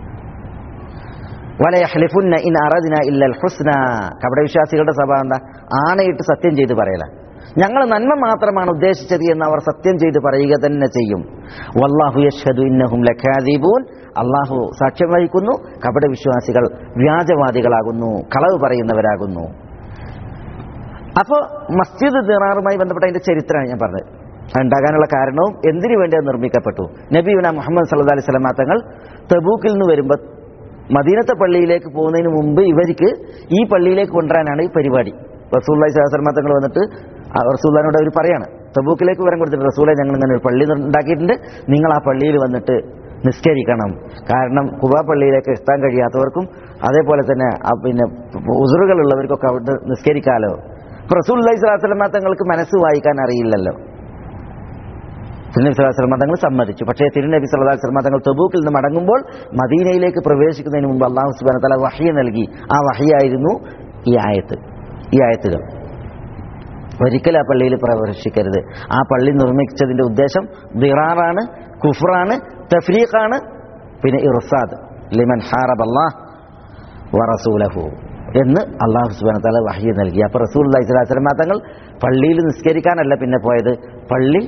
വലയഹ്ലിഫുന്ന ഇൻ അറദിന ഇല്ലൽ ഹുസ്ന കപട വിശ്വാസികളുടെ സഭ എന്താ ആണയിട്ട് സത്യം ചെയ്ത് പറയല ഞങ്ങൾ നന്മ മാത്രമാണ് ഉദ്ദേശിച്ചത് എന്ന് അവർ സത്യം ചെയ്ത് പറയുക തന്നെ ചെയ്യും വല്ലാഹു യഷ്ഹദു ഇന്നഹും ലഖാദിബൂൻ അള്ളാഹു സാക്ഷ്യം വഹിക്കുന്നു കപട വിശ്വാസികൾ വ്യാജവാദികളാകുന്നു കളവ് പറയുന്നവരാകുന്നു അപ്പോൾ മസ്ജിദ് ദിറാറുമായി ബന്ധപ്പെട്ട അതിന്റെ ചരിത്രമാണ് ഞാൻ പറഞ്ഞത് ഉണ്ടാകാനുള്ള കാരണവും എന്തിനു വേണ്ടി അത് നിർമ്മിക്കപ്പെട്ടു നബിയുന മുഹമ്മദ് സല്ലല്ലാഹു അലൈഹി വസല്ലം തങ്ങൾ തബൂക്കിൽ നിന്ന് വരുമ്പോൾ മദീനത്തെ പള്ളിയിലേക്ക് പോകുന്നതിന് മുമ്പ് ഇവർക്ക് ഈ പള്ളിയിലേക്ക് കൊണ്ടുവരാനാണ് ഈ പരിപാടി റസൂല്ലായി സഹസ്രമ തങ്ങൾ വന്നിട്ട് ആ റസൂല്ലാനോട് അവർ പറയാണ് തബൂക്കിലേക്ക് വരം കൊടുത്തിട്ട് റസൂലെ ഞങ്ങൾ ഇങ്ങനെ ഒരു പള്ളി ഉണ്ടാക്കിയിട്ടുണ്ട് നിങ്ങൾ ആ പള്ളിയിൽ വന്നിട്ട് നിസ്കരിക്കണം കാരണം കുബാ പള്ളിയിലേക്ക് എത്താൻ കഴിയാത്തവർക്കും അതേപോലെ തന്നെ ആ പിന്നെ ഉസുറുകളുള്ളവർക്കൊക്കെ അവിടെ നിസ്കരിക്കാലോ റസൂൽ അള്ളഹി സ്വലാസ്ലമ തങ്ങൾക്ക് മനസ്സ് വായിക്കാൻ അറിയില്ലല്ലോ തിരുനബി സ്വലാസ്ലമ തങ്ങൾ സമ്മതിച്ചു പക്ഷേ തിരുനബി സ്വലാസ്ലമ തങ്ങൾ തബൂക്കിൽ നിന്ന് മടങ്ങുമ്പോൾ മദീനയിലേക്ക് പ്രവേശിക്കുന്നതിന് മുമ്പ് അള്ളാഹു സുബാന തല വഹിയ നൽകി ആ വഹിയായിരുന്നു ഈ ആയത്ത് ഈ ആയത്തുകൾ ഒരിക്കലും ആ പള്ളിയിൽ പ്രവേശിക്കരുത് ആ പള്ളി നിർമ്മിച്ചതിന്റെ ഉദ്ദേശം ദിറാറാണ് കുഫറാണ് തഫ്രീഖാണ് പിന്നെ ഇർസാദ് ലിമൻ ഹാറബ് അള്ളാഹ് വറസൂലഹു എന്ന് അള്ളാഹു സുബാന തല വഹി നൽകി അപ്പൊ റസൂൽ അള്ളഹി സ്വലാസ്ലമ തങ്ങൾ പള്ളിയിൽ നിസ്കരിക്കാനല്ല പിന്നെ പോയത് പള്ളി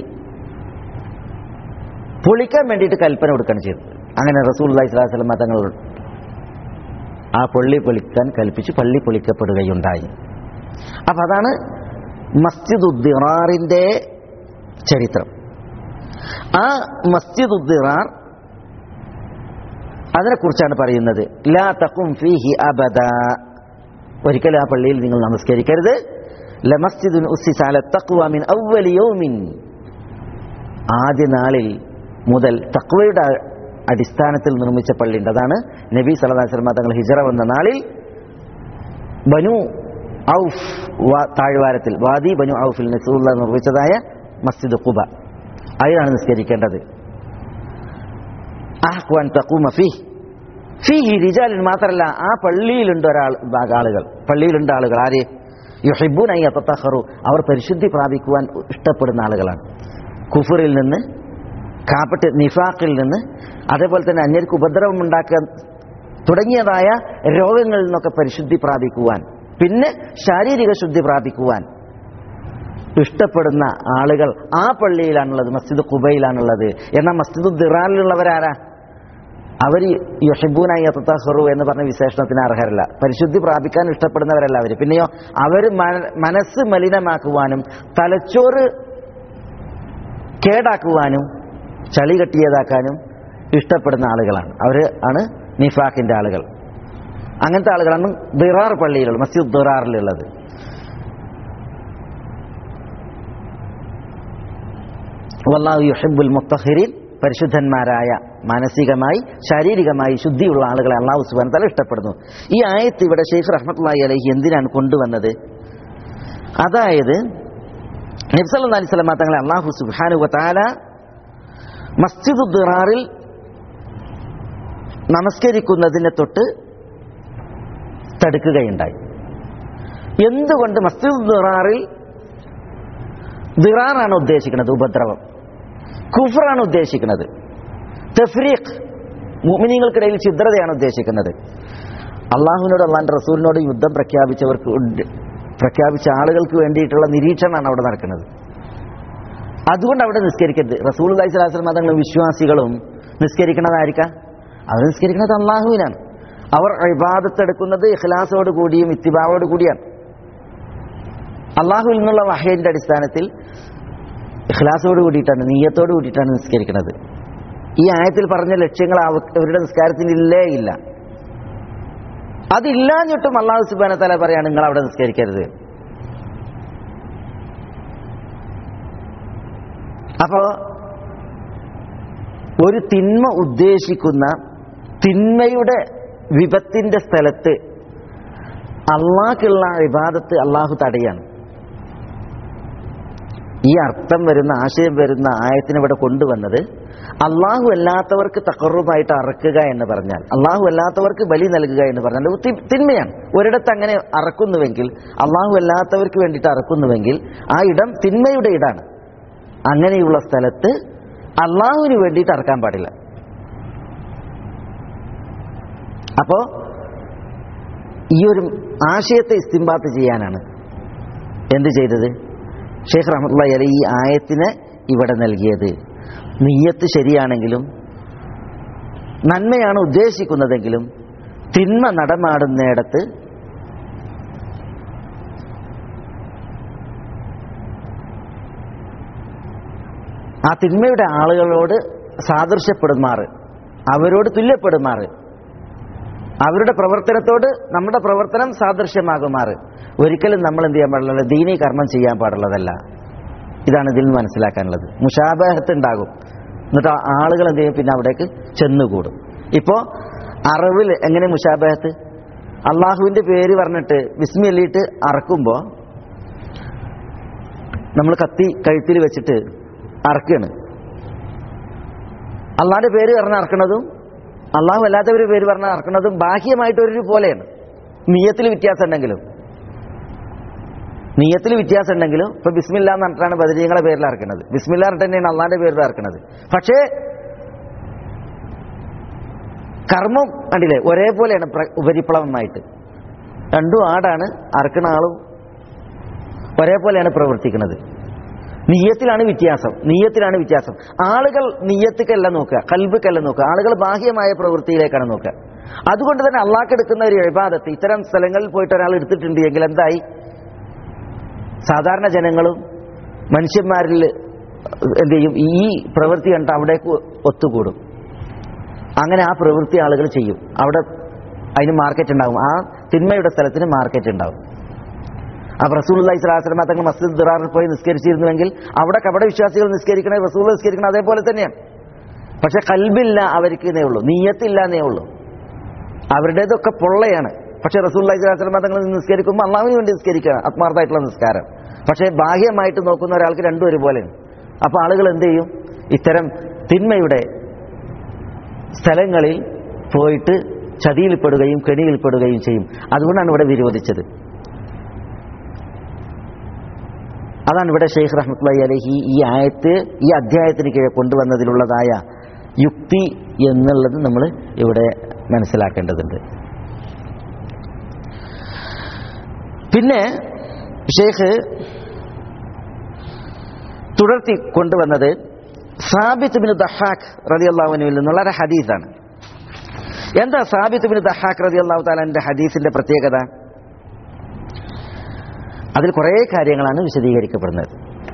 പൊളിക്കാൻ വേണ്ടിയിട്ട് കൽപ്പന കൊടുക്കുകയാണ് ചെയ്തത് അങ്ങനെ റസൂൽ അള്ളഹി സ്വലാസ്ലമ തങ്ങൾ ആ പള്ളി പൊളിക്കാൻ കൽപ്പിച്ച് പള്ളി പൊളിക്കപ്പെടുകയുണ്ടായി അപ്പൊ അതാണ് മസ്ജിദ് ഉദ്ദിറാറിന്റെ ചരിത്രം ആ മസ്ജിദ് ഉദ്ദിറാർ അതിനെക്കുറിച്ചാണ് പറയുന്നത് ലാ തഖും ഫീഹി അബദ ഒരിക്കലും ആ പള്ളിയിൽ നിങ്ങൾ നമസ്കരിക്കരുത് ലമസ്ജിദുൻ ഉസ്സിസ അല തഖ്വ മിൻ അവ്വലി യൗമിൻ ആദ്യ നാളിൽ മുതൽ തക്വയുടെ അടിസ്ഥാനത്തിൽ നിർമ്മിച്ച പള്ളിയുണ്ട് അതാണ് നബി സല്ലല്ലാഹു അലൈഹി വസല്ലം തങ്ങൾ ഹിജറ വന്ന നാളിൽ ബനു ഔഫ് വാ- താഴ്വാരത്തിൽ വാദി ബനു ഔഫിൽ നസൂള്ള നിർമ്മിച്ചതായ മസ്ജിദ് ഖുബ അതിലാണ് നിസ്കരിക്കേണ്ടത് അഹ്വാൻ തഖൂമ ഫീഹ് ഫീഹി റിജാലിൻ മാത്രമല്ല ആ പള്ളിയിലുണ്ട് ഒരാൾ ഭാഗം ആളുകൾ പള്ളിയിലുണ്ട് ആളുകൾ ആര് യുഹിബൂൻ അയ്യ തത്തഹറു അവർ പരിശുദ്ധി പ്രാപിക്കുവാൻ ഇഷ്ടപ്പെടുന്ന ആളുകളാണ് കുഫറിൽ നിന്ന് കാപ്പട്ട് നിഫാഖിൽ നിന്ന് അതേപോലെ തന്നെ അന്യർക്ക് ഉപദ്രവം ഉണ്ടാക്കാൻ തുടങ്ങിയതായ രോഗങ്ങളിൽ നിന്നൊക്കെ പരിശുദ്ധി പ്രാപിക്കുവാൻ പിന്നെ ശാരീരിക ശുദ്ധി പ്രാപിക്കുവാൻ ഇഷ്ടപ്പെടുന്ന ആളുകൾ ആ പള്ളിയിലാണുള്ളത് മസ്ജിദ് കുബയിലാണുള്ളത് എന്നാൽ മസ്ജിദ് ദിറാനിലുള്ളവരാരാ അവർ യൊഷബൂനായി അത്തഹറു എന്ന് പറഞ്ഞ വിശേഷണത്തിന് അർഹരല്ല പരിശുദ്ധി പ്രാപിക്കാൻ ഇഷ്ടപ്പെടുന്നവരല്ല അവർ പിന്നെയോ അവർ മനസ്സ് മലിനമാക്കുവാനും തലച്ചോറ് കേടാക്കുവാനും ചളി കെട്ടിയതാക്കാനും ഇഷ്ടപ്പെടുന്ന ആളുകളാണ് അവർ ആണ് നിഫാഖിന്റെ ആളുകൾ അങ്ങനത്തെ ആളുകളാണ് ദിറാർ പള്ളിയിലുള്ളത് മസ്ജിദ് ദിറാറിലുള്ളത് വല്ലാഹു യുഹിബുൽ മുത്തഹിരീൻ പരിശുദ്ധന്മാരായ മാനസികമായി ശാരീരികമായി ശുദ്ധിയുള്ള ആളുകളെ അള്ളാഹു സുബാൻ തല ഇഷ്ടപ്പെടുന്നു ഈ ആയത്ത് ഇവിടെ ഷെയ്ഖ് റഹ്മത്തുള്ളി അലഹി എന്തിനാണ് കൊണ്ടുവന്നത് അതായത് നബ്സല്ലാ അലൈഹി സ്വലമ തങ്ങളെ അള്ളാഹു സുബാനു താല മസ്ജിദ് ദിറാറിൽ നമസ്കരിക്കുന്നതിനെ തൊട്ട് തടുക്കുകയുണ്ടായി എന്തുകൊണ്ട് മസ്ജിദ് ദിറാറിൽ ദിറാറാണ് ഉദ്ദേശിക്കുന്നത് ഉപദ്രവം കുഫറാണ് ഉദ്ദേശിക്കുന്നത് തഫ്രീഖ് മുഅ്മിനീങ്ങൾക്കിടയിൽ ഛിദ്രതയാണ് ഉദ്ദേശിക്കുന്നത് അള്ളാഹുവിനോട് അള്ളാന്റെ റസൂലിനോട് യുദ്ധം പ്രഖ്യാപിച്ചവർക്ക് ഉണ്ട്- പ്രഖ്യാപിച്ച ആളുകൾക്ക് വേണ്ടിയിട്ടുള്ള നിരീക്ഷണമാണ് അവിടെ നടക്കുന്നത് അതുകൊണ്ട് അവിടെ നിസ്കരിക്കരുത് റസൂൽ അലൈഹി സ്വലാസ്ലം മതങ്ങളും വിശ്വാസികളും നിസ്കരിക്കുന്നതായിരിക്കാം അവർ നിസ്കരിക്കുന്നത് അള്ളാഹുവിനാണ് അവർ ഇബാദത്തെടുക്കുന്നത് ഇഖ്ലാസോട് കൂടിയും ഇത്തിബാവോട് കൂടിയാണ് അള്ളാഹുവിൽ നിന്നുള്ള വഹയന്റെ അടിസ്ഥാനത്തിൽ ഇഖ്ലാസോട് കൂടിയിട്ടാണ് നീയത്തോട് കൂടിയിട്ടാണ് നിസ്കരിക്കുന്നത് ഈ ആയത്തിൽ പറഞ്ഞ ലക്ഷ്യങ്ങൾ അവ- അവരുടെ നിസ്കാരത്തിന് ഇല്ലേ ഇല്ല അതില്ലാഞ്ഞിട്ടും അള്ളാഹു സുബാന തല പറയാണ് നിങ്ങൾ അവിടെ നിസ്കരിക്കരുത് അപ്പോ ഒരു തിന്മ ഉദ്ദേശിക്കുന്ന തിന്മയുടെ വിപത്തിന്റെ സ്ഥലത്ത് അള്ളാഹ്ക്കുള്ള ഇബാദത്ത് അള്ളാഹു തടയാണ് ഈ അർത്ഥം വരുന്ന ആശയം വരുന്ന ആയത്തിന് ഇവിടെ കൊണ്ടുവന്നത് അള്ളാഹു അല്ലാത്തവർക്ക് തക്കറുമായിട്ട് അറക്കുക എന്ന് പറഞ്ഞാൽ അള്ളാഹു അല്ലാത്തവർക്ക് ബലി നൽകുക എന്ന് പറഞ്ഞാൽ അത് തി- തിന്മയാണ് ഒരിടത്ത് അങ്ങനെ അറക്കുന്നുവെങ്കിൽ അള്ളാഹു അല്ലാത്തവർക്ക് വേണ്ടിയിട്ട് അറക്കുന്നുവെങ്കിൽ ആ ഇടം തിന്മയുടെ ഇടാണ് അങ്ങനെയുള്ള സ്ഥലത്ത് അള്ളാഹുവിന് വേണ്ടിയിട്ട് അറക്കാൻ പാടില്ല അപ്പോ ഈ ഒരു ആശയത്തെ ഇസ്തിംബാത്ത് ചെയ്യാനാണ് എന്ത് ചെയ്തത് ഷെയ്ഖ് റഹ്മത്തുള്ള അലി ഈ ആയത്തിന് ഇവിടെ നൽകിയത് നീയത്ത് ശരിയാണെങ്കിലും നന്മയാണ് ഉദ്ദേശിക്കുന്നതെങ്കിലും തിന്മ നടമാടുന്നിടത്ത് ആ തിന്മയുടെ ആളുകളോട് സാദൃശ്യപ്പെടുമാറ് അവരോട് തുല്യപ്പെടുമാറ് അവരുടെ പ്രവർത്തനത്തോട് നമ്മുടെ പ്രവർത്തനം സാദൃശ്യമാകുമാറ് ഒരിക്കലും നമ്മൾ എന്ത് ചെയ്യാൻ പാടുള്ളത് ദീനീ കർമ്മം ചെയ്യാൻ പാടുള്ളതല്ല ഇതാണ് ഇതിൽ നിന്ന് മനസ്സിലാക്കാനുള്ളത് മുഷാബഹത്ത് ഉണ്ടാകും എന്നിട്ട് ആ ആളുകൾ എന്ത് ചെയ്യും പിന്നെ അവിടേക്ക് ചെന്നുകൂടും ഇപ്പോ അറിവിൽ എങ്ങനെ മുഷാബഹത്ത് അള്ളാഹുവിന്റെ പേര് പറഞ്ഞിട്ട് വിസ്മി എല്ലിയിട്ട് അറക്കുമ്പോ നമ്മൾ കത്തി കഴുത്തിൽ വെച്ചിട്ട് അറക്കുകയാണ് അള്ളാഹിന്റെ പേര് പറഞ്ഞ് അറക്കണതും അള്ളാഹു അല്ലാത്തവരുടെ പേര് പറഞ്ഞ് അറക്കണതും ബാഹ്യമായിട്ട് ഒരു പോലെയാണ് നീയത്തിൽ വ്യത്യാസം ഉണ്ടെങ്കിലും നീയത്തിൽ വ്യത്യാസം ഉണ്ടെങ്കിലും ഇപ്പൊ ബിസ്മില്ല എന്ന് പറഞ്ഞിട്ടാണ് ബദരീങ്ങളെ പേരിൽ ഇറക്കുന്നത് ബിസ്മില്ല പറഞ്ഞിട്ട് തന്നെയാണ് അള്ളാന്റെ പേരിൽ ഇറക്കുന്നത് പക്ഷേ കർമ്മം കണ്ടില്ലേ ഒരേപോലെയാണ് പ്ര- ഉപരിപ്ലവമായിട്ട് രണ്ടും ആടാണ് അറക്കുന്ന ആളും ഒരേപോലെയാണ് പ്രവർത്തിക്കുന്നത് നീയത്തിലാണ് വ്യത്യാസം നീയത്തിലാണ് വ്യത്യാസം ആളുകൾ നീയത്തിക്കല്ല നോക്കുക കൽബിക്കല്ല നോക്കുക ആളുകൾ ബാഹ്യമായ പ്രവൃത്തിയിലേക്കാണ് നോക്കുക അതുകൊണ്ട് തന്നെ അള്ളാഹ് എടുക്കുന്ന ഒരു എഴുപാദത്ത് ഇത്തരം സ്ഥലങ്ങളിൽ പോയിട്ട് ഒരാൾ എടുത്തിട്ടുണ്ട് എങ്കിൽ എന്തായി സാധാരണ ജനങ്ങളും മനുഷ്യന്മാരിൽ എന്ത് ചെയ്യും ഈ പ്രവൃത്തി കണ്ട് അവിടേക്ക് ഒത്തുകൂടും അങ്ങനെ ആ പ്രവൃത്തി ആളുകൾ ചെയ്യും അവിടെ അതിന് മാർക്കറ്റ് ഉണ്ടാവും ആ തിന്മയുടെ സ്ഥലത്തിന് മാർക്കറ്റ് ഉണ്ടാവും ആ റസൂൽ ഇസ്ലാസ്ലമ തങ്ങൾ മസ്ജിദ് ദിറാറിൽ പോയി നിസ്കരിച്ചിരുന്നുവെങ്കിൽ അവിടെ കപട വിശ്വാസികൾ നിസ്കരിക്കണേ റസൂൽ നിസ്കരിക്കണം അതേപോലെ തന്നെയാണ് പക്ഷെ കൽബില്ല അവർക്ക് എന്നേ ഉള്ളൂ നീയത്തില്ല എന്നേ ഉള്ളൂ അവരുടേതൊക്കെ പൊള്ളയാണ് പക്ഷെ റസൂൽ ഇസ്ലാസ്ലമ തങ്ങൾ നിസ്കരിക്കുമ്പോൾ അള്ളാഹുവിന് വേണ്ടി നിസ്കരിക്കണം ആത്മാർത്ഥമായിട്ടുള്ള നിസ്കാരം പക്ഷേ ബാഹ്യമായിട്ട് നോക്കുന്ന ഒരാൾക്ക് രണ്ടും ഒരുപോലെയാണ് അപ്പോൾ ആളുകൾ എന്ത് ചെയ്യും ഇത്തരം തിന്മയുടെ സ്ഥലങ്ങളിൽ പോയിട്ട് ചതിയിൽപ്പെടുകയും കെണിയിൽപ്പെടുകയും ചെയ്യും അതുകൊണ്ടാണ് ഇവിടെ വിരോധിച്ചത് അതാണ് ഇവിടെ ഷെയ്ഖ് റഹ്മത്തുള്ളി അലഹി ഈ ആയത്ത് ഈ അധ്യായത്തിന് കീഴെ കൊണ്ടുവന്നതിലുള്ളതായ യുക്തി എന്നുള്ളത് നമ്മൾ ഇവിടെ മനസ്സിലാക്കേണ്ടതുണ്ട് പിന്നെ ഷെയ്ഖ് തുടർത്തി കൊണ്ടുവന്നത് സാബിത്ത് ബിൻ ദഹാഖ് റതി അള്ളാഹുവിനുവിൽ നിന്നുള്ള ഒരു ഹദീസാണ് എന്താ സാബിത്ത് ബിൻ ദഹാഖ് റതി അള്ളാഹു താലാന്റെ ഹദീസിന്റെ പ്രത്യേകത അതിൽ കുറേ കാര്യങ്ങളാണ് വിശദീകരിക്കപ്പെടുന്നത്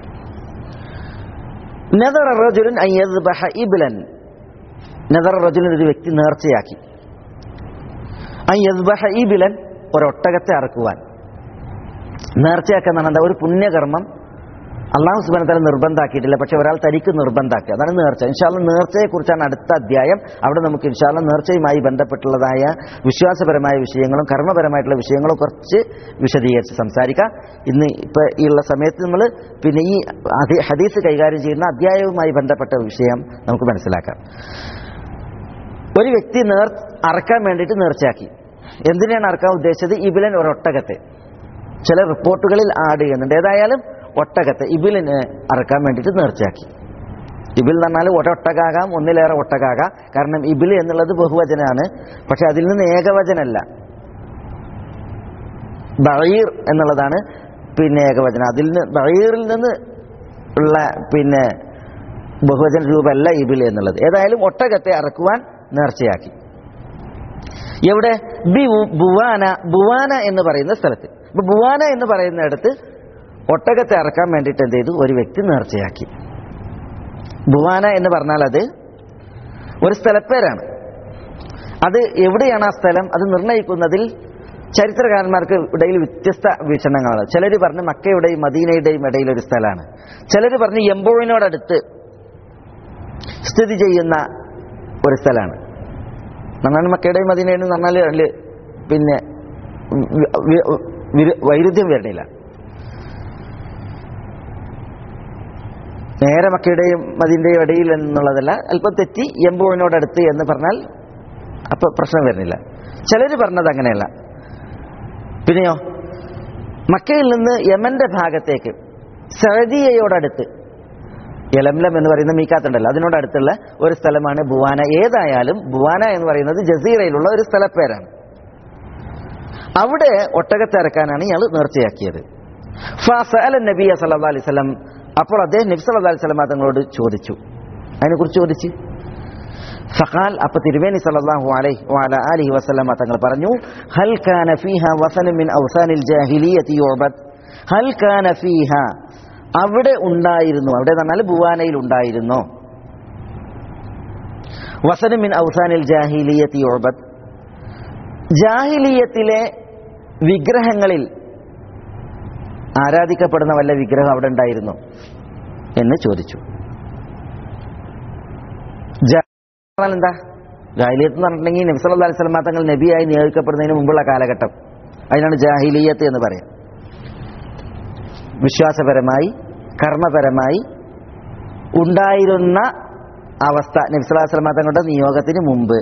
നെതർ റജുലൻ അയ്യദ്ബഹ ഇബ്ലൻ നെതർ റജുലൻ ഒരു വ്യക്തി നേർച്ചയാക്കി അയ്യദ്ബഹ ഇബ്ലൻ ഒരൊട്ടകത്തെ അറക്കുവാൻ നേർച്ചയാക്കുക എന്താ ഒരു പുണ്യകർമ്മം അള്ളാഹു സുബാനത്തല നിർബന്ധാക്കിയിട്ടില്ല പക്ഷെ ഒരാൾ തനിക്ക് നിർബന്ധാക്കുക അതാണ് നേർച്ച ഇൻഷാല്ല നേർച്ചയെക്കുറിച്ചാണ് അടുത്ത അധ്യായം അവിടെ നമുക്ക് ഇൻഷാല്ല നേർച്ചയുമായി ബന്ധപ്പെട്ടുള്ളതായ വിശ്വാസപരമായ വിഷയങ്ങളും കർമ്മപരമായിട്ടുള്ള വിഷയങ്ങളും കുറച്ച് വിശദീകരിച്ച് സംസാരിക്കാം ഇന്ന് ഇപ്പൊ ഈ ഉള്ള സമയത്ത് നമ്മൾ പിന്നെ ഈ അധി- ഹദീസ് കൈകാര്യം ചെയ്യുന്ന അധ്യായവുമായി ബന്ധപ്പെട്ട വിഷയം നമുക്ക് മനസ്സിലാക്കാം ഒരു വ്യക്തി നേർ അറക്കാൻ വേണ്ടിയിട്ട് നേർച്ചയാക്കി എന്തിനാണ് അറക്കാൻ ഉദ്ദേശിച്ചത് ഇബിലൻ ഒരൊട്ടകത്തെ ചില റിപ്പോർട്ടുകളിൽ ആഡ് ചെയ്യുന്നുണ്ട് ഏതായാലും ഒട്ടകത്തെ ഇബിലിന് അറക്കാൻ വേണ്ടിയിട്ട് നേർച്ചയാക്കി ഇബിൽ എന്ന് പറഞ്ഞാൽ ഒരൊട്ടകാകാം ഒന്നിലേറെ ഒട്ടകാകാം കാരണം ഇബിൽ എന്നുള്ളത് ബഹുവചനാണ് പക്ഷെ അതിൽ നിന്ന് ഏകവചനല്ല ബഴീർ എന്നുള്ളതാണ് പിന്നെ ഏകവചനം അതിൽ നിന്ന് ബഴീറിൽ നിന്ന് ഉള്ള പിന്നെ ബഹുവചന രൂപമല്ല ഇബിൽ എന്നുള്ളത് ഏതായാലും ഒട്ടകത്തെ അറക്കുവാൻ നേർച്ചയാക്കി എവിടെ ബി ഉ- ബുവാന ബുവാന എന്ന് പറയുന്ന സ്ഥലത്ത് ഇപ്പൊ ബുവാന എന്ന് പറയുന്നിടത്ത് ഒട്ടകത്തെ ഇറക്കാൻ വേണ്ടിയിട്ട് എന്ത് ചെയ്തു ഒരു വ്യക്തി നേർച്ചയാക്കി ബുവാന എന്ന് പറഞ്ഞാൽ അത് ഒരു സ്ഥലപ്പേരാണ് അത് എവിടെയാണ് ആ സ്ഥലം അത് നിർണ്ണയിക്കുന്നതിൽ ചരിത്രകാരന്മാർക്ക് ഇടയിൽ വ്യത്യസ്ത വീക്ഷണങ്ങളാണ് ചിലർ പറഞ്ഞ് മക്കയുടെയും മദീനയുടെയും ഇടയിൽ ഒരു സ്ഥലമാണ് ചിലർ പറഞ്ഞ് എംബോവിനോടടുത്ത് സ്ഥിതി ചെയ്യുന്ന ഒരു സ്ഥലമാണ് പറഞ്ഞാൽ മക്കയുടെയും മദീനയുടെയും പറഞ്ഞാൽ അതില് പിന്നെ വി- വി- വി- വൈരുദ്ധ്യം വരണില്ല നേരെ മക്കയുടെയും മദീന്റെയും ഇടയിൽ എന്നുള്ളതല്ല അല്പം തെറ്റി എംബോവിനോടടുത്ത് എന്ന് പറഞ്ഞാൽ അപ്പൊ പ്രശ്നം വരുന്നില്ല ചിലർ പറഞ്ഞത് അങ്ങനെയല്ല പിന്നെയോ മക്കയിൽ നിന്ന് യമന്റെ ഭാഗത്തേക്ക് സൗദിയയോടടുത്ത് യലംലം എന്ന് പറയുന്ന മീക്കാത്തുണ്ടല്ലോ അതിനോടടുത്തുള്ള ഒരു സ്ഥലമാണ് ബുവാന ഏതായാലും ബുവാന എന്ന് പറയുന്നത് ജസീറയിലുള്ള ഒരു സ്ഥലപ്പേരാണ് അവിടെ ഒട്ടകത്തെ ഇറക്കാനാണ് ഇയാൾ നേർച്ചയാക്കിയത് ഫസഅല നബിയ സല്ലല്ലാഹു അലൈഹി വസല്ലം അപ്പോൾ അദ്ദേഹം നബി സല്ലല്ലാഹു അലൈഹി വസല്ലം തങ്ങളോട് ചോദിച്ചു അതിനെക്കുറിച്ച് ചോദിച്ചു ഫഖാൽ അപ്പൊ തിരുവേനി സല്ലല്ലാഹു അലൈഹി വഅല ആലിഹി വസല്ലം തങ്ങൾ പറഞ്ഞു ഹൽ കാന ഫീഹ വസന മിൻ ഔസാനിൽ ജാഹിലിയത്തി യുഅബദ് ഹൽ കാന ഫീഹ അവിടെ ഉണ്ടായിരുന്നു അവിടെ എന്ന് പറഞ്ഞാൽ ബുവാനയിൽ ഉണ്ടായിരുന്നോ വസന മിൻ ഔസാനിൽ ജാഹിലിയത്തി യുഅബദ് ജാഹിലിയത്തിലെ വിഗ്രഹങ്ങളിൽ ആരാധിക്കപ്പെടുന്ന വല്ല വിഗ്രഹം അവിടെ ഉണ്ടായിരുന്നോ എന്ന് ചോദിച്ചു ജാ- പറഞ്ഞാൽ എന്താ ജാഹിലിയത്ത് എന്ന് പറഞ്ഞിട്ടുണ്ടെങ്കിൽ നബി സല്ലല്ലാഹു അലൈഹി വസല്ലം തങ്ങൾ നബിയായി നിയോഗിക്കപ്പെടുന്നതിന് മുമ്പുള്ള കാലഘട്ടം അതിനാണ് ജാഹിലിയത്ത് എന്ന് പറയാം വിശ്വാസപരമായി കർമ്മപരമായി ഉണ്ടായിരുന്ന അവസ്ഥ നബി സല്ലല്ലാഹു അലൈഹി വസല്ലം തങ്ങളുടെ നിയോഗത്തിന് മുമ്പ്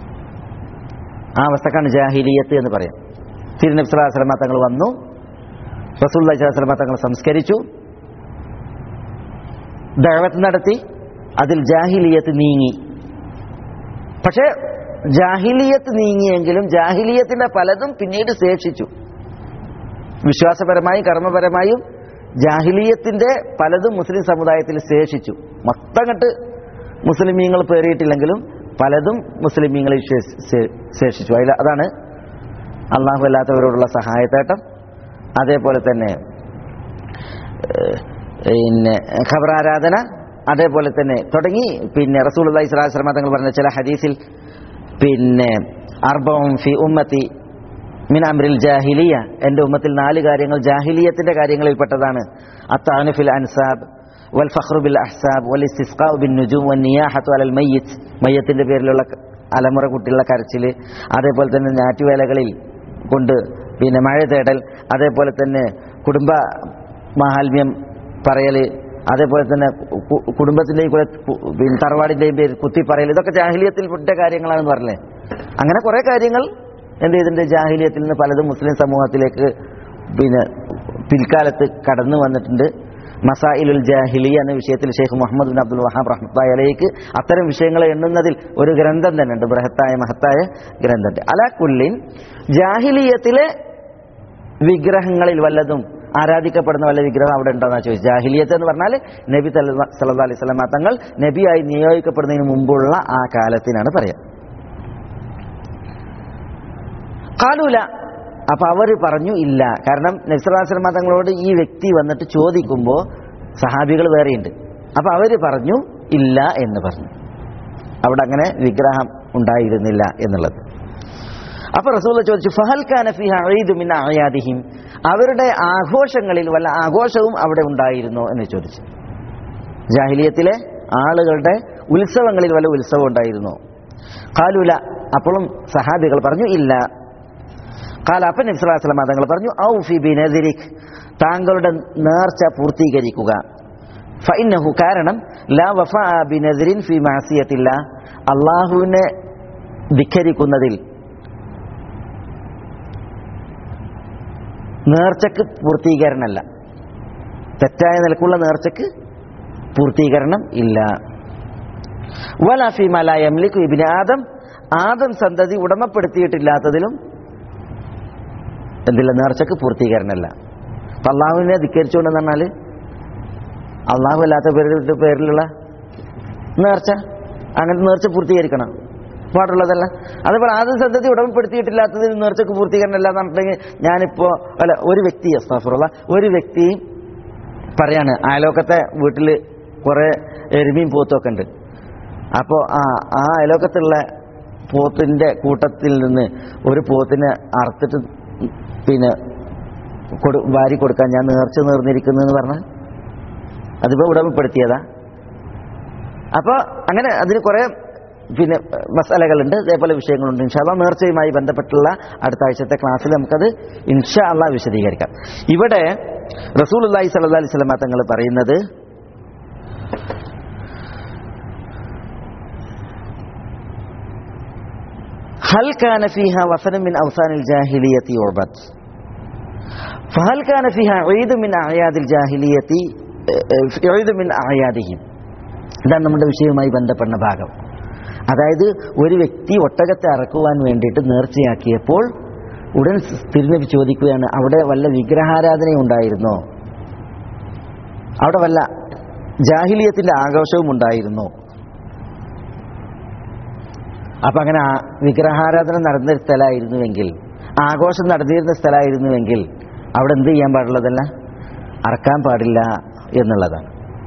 ആ അവസ്ഥക്കാണ് ജാഹിലിയത്ത് എന്ന് പറയാം തിരുനബി സല്ലല്ലാഹു അലൈഹി വസല്ലം തങ്ങൾ വന്നു റസൂൽ അലൈഹിസ്ലാം തങ്ങൾ സംസ്കരിച്ചു ദഴവത്ത് നടത്തി അതിൽ ജാഹിലിയത്ത് നീങ്ങി പക്ഷേ ജാഹിലിയത്ത് നീങ്ങിയെങ്കിലും ജാഹിലിയത്തിന്റെ പലതും പിന്നീട് ശേഷിച്ചു വിശ്വാസപരമായും കർമ്മപരമായും ജാഹിലിയത്തിന്റെ പലതും മുസ്ലിം സമുദായത്തിൽ ശേഷിച്ചു മൊത്തം കണ്ട് മുസ്ലിമീങ്ങൾ പേറിയിട്ടില്ലെങ്കിലും പലതും മുസ്ലിമീങ്ങളിൽ ശേ- ശേ- ശേഷിച്ചു അതിൽ അതാണ് അള്ളാഹു അല്ലാത്തവരോടുള്ള സഹായത്തേട്ടം അതേപോലെ തന്നെ ഏഹ്, പിന്നെ ഖബറാരാധന അതേപോലെ തന്നെ തുടങ്ങി പിന്നെ റസൂൽ അള്ളഹി സ്വലാസ്ലമ തങ്ങൾ പറഞ്ഞ ചില ഹദീസിൽ പിന്നെ അർബവും ഫി ഉമ്മത്തി മിൻ അമ്രിൽ ജാഹിലിയ എൻ്റെ ഉമ്മത്തിൽ നാല് കാര്യങ്ങൾ ജാഹിലിയത്തിന്റെ കാര്യങ്ങളിൽപ്പെട്ടതാണ് അത്താനു ഫിൽ അൻസാബ് വൽ ഫഖ്റു ബിൽ അഹ്സാബ് വൽ ഇസ്തിസ്ഖാഉ ബിൻ നുജൂം വൻ നിയാഹത്തു അലൽ മയ്യിത്ത് മയ്യത്തിന്റെ പേരിലുള്ള ക- അലമുറ കുട്ടികളുടെ കരച്ചിൽ അതേപോലെ തന്നെ ഞാറ്റുവേലകളിൽ കൊണ്ട് പിന്നെ മഴ തേടൽ അതേപോലെ തന്നെ കുടുംബ മാഹാത്മ്യം പറയല് അതേപോലെ തന്നെ കു- കുടുംബത്തിന്റെയും കൂടെ കു- പിന്നെ തറവാടിന്റെയും പേര് കുത്തി പറയൽ ഇതൊക്കെ ജാഹിലിയത്തിൽ പെട്ട കാര്യങ്ങളാണെന്ന് പറഞ്ഞേ അങ്ങനെ കുറെ കാര്യങ്ങൾ എന്ത് ചെയ്തിട്ടുണ്ട് ജാഹിലിയത്തിൽ നിന്ന് പലതും മുസ്ലിം സമൂഹത്തിലേക്ക് പിന്നെ പിൽക്കാലത്ത് കടന്നു വന്നിട്ടുണ്ട് മസായിലുൽ ജാഹിലി എന്ന വിഷയത്തിൽ Sheikh Muhammad bin Abdul Wahab റഹ്മത്തായ അലൈക്ക് അത്തരം വിഷയങ്ങളെ എണ്ണുന്നതിൽ ഒരു ഗ്രന്ഥം തന്നെ ഉണ്ട് ബൃഹത്തായ മഹത്തായ ഗ്രന്ഥമുണ്ട് അലാ കുല്ലിൻ ജാഹിലിയത്തിലെ വിഗ്രഹങ്ങളിൽ വല്ലതും ആരാധിക്കപ്പെടുന്ന വല്ല വിഗ്രഹം അവിടെ ഉണ്ടോന്നാ ചോദിച്ചു ജാഹിലിയത്ത് എന്ന് പറഞ്ഞാൽ നബി സല്ലാ അലൈഹി സ്വലാമ തങ്ങൾ നബിയായി നിയോഗിക്കപ്പെടുന്നതിന് മുമ്പുള്ള ആ കാലത്തിനാണ് പറയാ കാലൂല അപ്പൊ അവര് പറഞ്ഞു ഇല്ല കാരണം നബ്സലാസ്ലമ തങ്ങളോട് ഈ വ്യക്തി വന്നിട്ട് ചോദിക്കുമ്പോൾ സഹാബികൾ വേറെയുണ്ട് അപ്പൊ അവര് പറഞ്ഞു ഇല്ല എന്ന് പറഞ്ഞു അവിടെ അങ്ങനെ വിഗ്രഹം ഉണ്ടായിരുന്നില്ല എന്നുള്ളത് അപ്പൊ റസൂല ചോദിച്ചു ഫഹൽ ഖാന ഫിഹ ഈദു മിൻ അയാദിഹിം അവരുടെ ആഘോഷങ്ങളിൽ വല്ല ആഘോഷവും അവിടെ ഉണ്ടായിരുന്നോ എന്ന് ചോദിച്ചു ജാഹിലിയത്തിലെ ആളുകളുടെ ഉത്സവങ്ങളിൽ വല്ല ഉത്സവം ഉണ്ടായിരുന്നോ കാലൂല അപ്പോഴും സഹാബികൾ പറഞ്ഞു ഇല്ല കാല അപ്പൻ നബ്സുലാസ്ലാം തങ്ങൾ പറഞ്ഞു ഔ ഫി ബിനദിരിക് താങ്കളുടെ നേർച്ച പൂർത്തീകരിക്കുക ഫൈനഹു കാരണം ലാ വഫ ബിനദിരിൻ ഫി മാസിയത്തില്ല അള്ളാഹുവിനെ ധിഖരിക്കുന്നതിൽ നേർച്ചക്ക് പൂർത്തീകരണമല്ല തെറ്റായ നിലക്കുള്ള നേർച്ചക്ക് പൂർത്തീകരണം ഇല്ല വലാഫി മലായംലിക്കു ഇബിന് ആദം ആദം സന്തതി ഉടമപ്പെടുത്തിയിട്ടില്ലാത്തതിലും എന്തില്ല നേർച്ചക്ക് പൂർത്തീകരണമല്ല അപ്പൊ അള്ളാഹുവിനെ ധിക്കരിച്ചുകൊണ്ടെന്ന് പറഞ്ഞാൽ അള്ളാഹു അല്ലാത്ത പേരിൽ പേരിലുള്ള നേർച്ച അങ്ങനത്തെ നേർച്ച പൂർത്തീകരിക്കണം പാടുള്ളതല്ല അതേപോലെ ആദ്യം സന്തതി ഉടമപ്പെടുത്തിയിട്ടില്ലാത്തതിന് നേർച്ചക്ക് പൂർത്തീകരണം അല്ല എന്ന് പറഞ്ഞിട്ടുണ്ടെങ്കിൽ ഞാനിപ്പോ അല്ല ഒരു വ്യക്തി അസ്താഫുള്ള ഒരു വ്യക്തി പറയാണ് അയലോക്കത്തെ വീട്ടിൽ കുറെ എരുമയും പോത്തൊക്കെ ഉണ്ട് അപ്പോൾ ആ ആ അയലോക്കത്തുള്ള പോത്തിന്റെ കൂട്ടത്തിൽ നിന്ന് ഒരു പോത്തിനെ അറുത്തിട്ട് പിന്നെ കൊടു വാരി കൊടുക്കാൻ ഞാൻ നേർച്ച നേർന്നിരിക്കുന്നു എന്ന് പറഞ്ഞാൽ അതിപ്പോ ഉടമപ്പെടുത്തിയതാ അപ്പോൾ അങ്ങനെ അതിന് കുറെ പിന്നെ മസാലകളുണ്ട് അതേപോലെ വിഷയങ്ങളുണ്ട് ഇൻഷാല്ല നേർച്ചയുമായി ബന്ധപ്പെട്ടുള്ള അടുത്ത ആഴ്ചത്തെ ക്ലാസ്സിൽ നമുക്കത് ഇൻഷാ അള്ളാ വിശദീകരിക്കാം ഇവിടെ റസൂൽ അള്ളാഹി സല്ലാ അലൈഹി സ്വലമ തങ്ങൾ പറയുന്നത് ഹൽ കാന ഫീഹ വസനം മിൻ അവസാനിൽ ജാഹിലിയത്തി ഉർബത്ത് ഫഹൽ കാന ഫീഹ ഈദ് മിൻ അയാദിൽ ജാഹിലിയത്തി ഈദ് മിൻ അയാദിഹിം ഇതാണ് നമ്മുടെ വിഷയവുമായി ബന്ധപ്പെടുന്ന ഭാഗം അതായത് ഒരു വ്യക്തി ഒട്ടകത്തെ അറക്കുവാൻ വേണ്ടിയിട്ട് നേർച്ചയാക്കിയപ്പോൾ ഉടൻ തിരുനബി ചോദിക്കുകയാണ് അവിടെ വല്ല വിഗ്രഹാരാധന ഉണ്ടായിരുന്നോ അവിടെ വല്ല ജാഹിലിയത്തിന്റെ ആഘോഷവും ഉണ്ടായിരുന്നോ അപ്പൊ അങ്ങനെ ആ വിഗ്രഹാരാധന നടന്നൊരു സ്ഥലമായിരുന്നുവെങ്കിൽ ആഘോഷം നടന്നിരുന്ന സ്ഥലമായിരുന്നുവെങ്കിൽ അവിടെ എന്ത് ചെയ്യാൻ പാടുള്ളതല്ല അറക്കാൻ പാടില്ല എന്നുള്ളതാണ്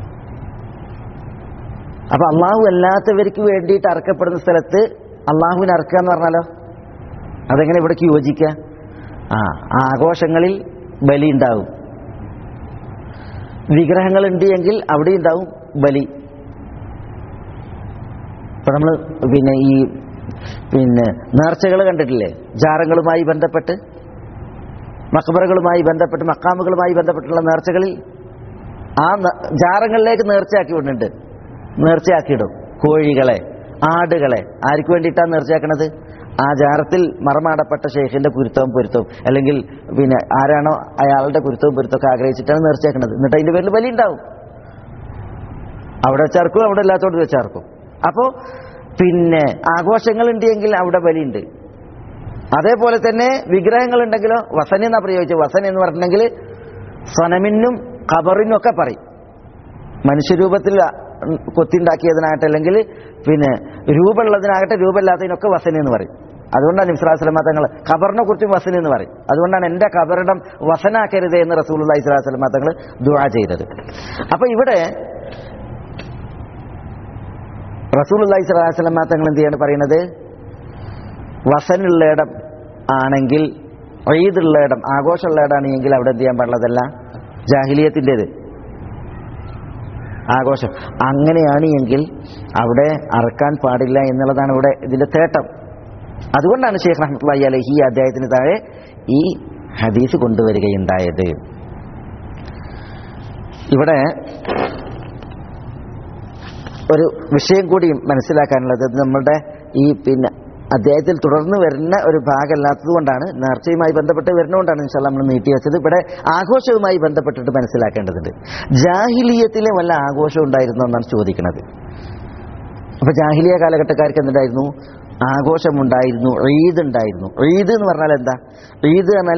അപ്പൊ അള്ളാഹു അല്ലാത്തവർക്ക് വേണ്ടിയിട്ട് അറക്കപ്പെടുന്ന സ്ഥലത്ത് അള്ളാഹുവിനെ അറക്കുക എന്ന് പറഞ്ഞാലോ അതെങ്ങനെ ഇവിടേക്ക് യോജിക്കുക ആ ആഘോഷങ്ങളിൽ ബലി ഉണ്ടാവും വിഗ്രഹങ്ങൾ ഉണ്ട് എങ്കിൽ അവിടെ ഉണ്ടാവും ബലി ഇപ്പൊ നമ്മൾ പിന്നെ ഈ പിന്നെ നേർച്ചകൾ കണ്ടിട്ടില്ലേ ജാറങ്ങളുമായി ബന്ധപ്പെട്ട് മക്ബറകളുമായി ബന്ധപ്പെട്ട് മക്കാമുകളുമായി ബന്ധപ്പെട്ടുള്ള നേർച്ചകളിൽ ആ ന- ജാറങ്ങളിലേക്ക് നേർച്ചയാക്കി വിടുന്നുണ്ട് നേർച്ചയാക്കിയിടും കോഴികളെ ആടുകളെ ആർക്ക് വേണ്ടിയിട്ടാണ് നേർച്ചയാക്കണത് ആ ജാറത്തിൽ മറമാടപ്പെട്ട ഷെയ്ഖിന്റെ കുരുത്തവും പൊരുത്തവും അല്ലെങ്കിൽ പിന്നെ ആരാണോ അയാളുടെ കുരുത്തവും പൊരുത്തമൊക്കെ ആഗ്രഹിച്ചിട്ടാണ് നേർച്ചയാക്കുന്നത് എന്നിട്ട് അതിന്റെ പേരിൽ ബലി ഉണ്ടാവും അവിടെ വെച്ചാർക്കും അവിടെ എല്ലാത്തോട് വെച്ചാർക്കും അപ്പോൾ പിന്നെ ആഘോഷങ്ങൾ ഉണ്ടെങ്കിൽ അവിടെ ബലിയുണ്ട് അതേപോലെ തന്നെ വിഗ്രഹങ്ങൾ ഉണ്ടെങ്കിലോ വസന എന്നാ പ്രയോഗിച്ചത് വസന എന്ന് പറഞ്ഞിട്ടുണ്ടെങ്കിൽ സ്വനമിനും ഖബറിനും ഒക്കെ പറയും മനുഷ്യരൂപത്തിൽ കൊത്തിണ്ടാക്കിയതിനാകട്ടെ അല്ലെങ്കിൽ പിന്നെ രൂപമുള്ളതിനാകട്ടെ രൂപമില്ലാത്തതിനൊക്കെ വസന എന്ന് പറയും അതുകൊണ്ടാണ് ഇസ്ലാസ്ലമ തങ്ങൾ ഖബറിനെ കുറിച്ചും വസന എന്ന് പറയും അതുകൊണ്ടാണ് എൻ്റെ ഖബറിടം വസനാക്കരുത് എന്ന് റസൂൽ ഇസ്ലാസ്ലമ തങ്ങൾ ദുആ ചെയ്തത് അപ്പൊ ഇവിടെ റസൂൽ അള്ളഹി സ്വലാസ്ലമ തങ്ങൾ എന്ത് ചെയ്യാണ് പറയുന്നത് വസനുള്ള ഇടം ആണെങ്കിൽ ഈദുള്ള ഇടം ആഘോഷമുള്ള ഇടമാണെങ്കിൽ അവിടെ എന്ത് ചെയ്യാൻ പാടുള്ളതല്ല ജാഹിലിയത്തിൻ്റെത് ആഘോഷം അങ്ങനെയാണ് എങ്കിൽ അവിടെ അറക്കാൻ പാടില്ല എന്നുള്ളതാണ് ഇവിടെ ഇതിന്റെ തേട്ടം അതുകൊണ്ടാണ് ഷെയ്ഖ് റഹ്മത്തുള്ളി അലഹി ഈ അദ്ദേഹത്തിന് താഴെ ഈ ഹദീസ് കൊണ്ടുവരികയുണ്ടായത് ഇവിടെ ഒരു വിഷയം കൂടി മനസ്സിലാക്കാനുള്ളത് ഇത് നമ്മളുടെ ഈ പിന്നെ അദ്ദേഹത്തിൽ തുടർന്ന് വരുന്ന ഒരു ഭാഗമല്ലാത്തത് കൊണ്ടാണ് നേർച്ചയുമായി ബന്ധപ്പെട്ട് വരുന്നതുകൊണ്ടാണ് ഇൻഷാല്ല നമ്മൾ നീട്ടി വെച്ചത് ഇവിടെ ആഘോഷവുമായി ബന്ധപ്പെട്ടിട്ട് മനസ്സിലാക്കേണ്ടതുണ്ട് ജാഹിലീയത്തിലെ വല്ല ആഘോഷം ഉണ്ടായിരുന്നോ എന്നാണ് ചോദിക്കുന്നത് അപ്പൊ ജാഹിലിയ കാലഘട്ടക്കാർക്ക് എന്തുണ്ടായിരുന്നു ആഘോഷമുണ്ടായിരുന്നു ഈദ് ഉണ്ടായിരുന്നു ഈദ് എന്ന് പറഞ്ഞാൽ എന്താ ഈദ് പറഞ്ഞാൽ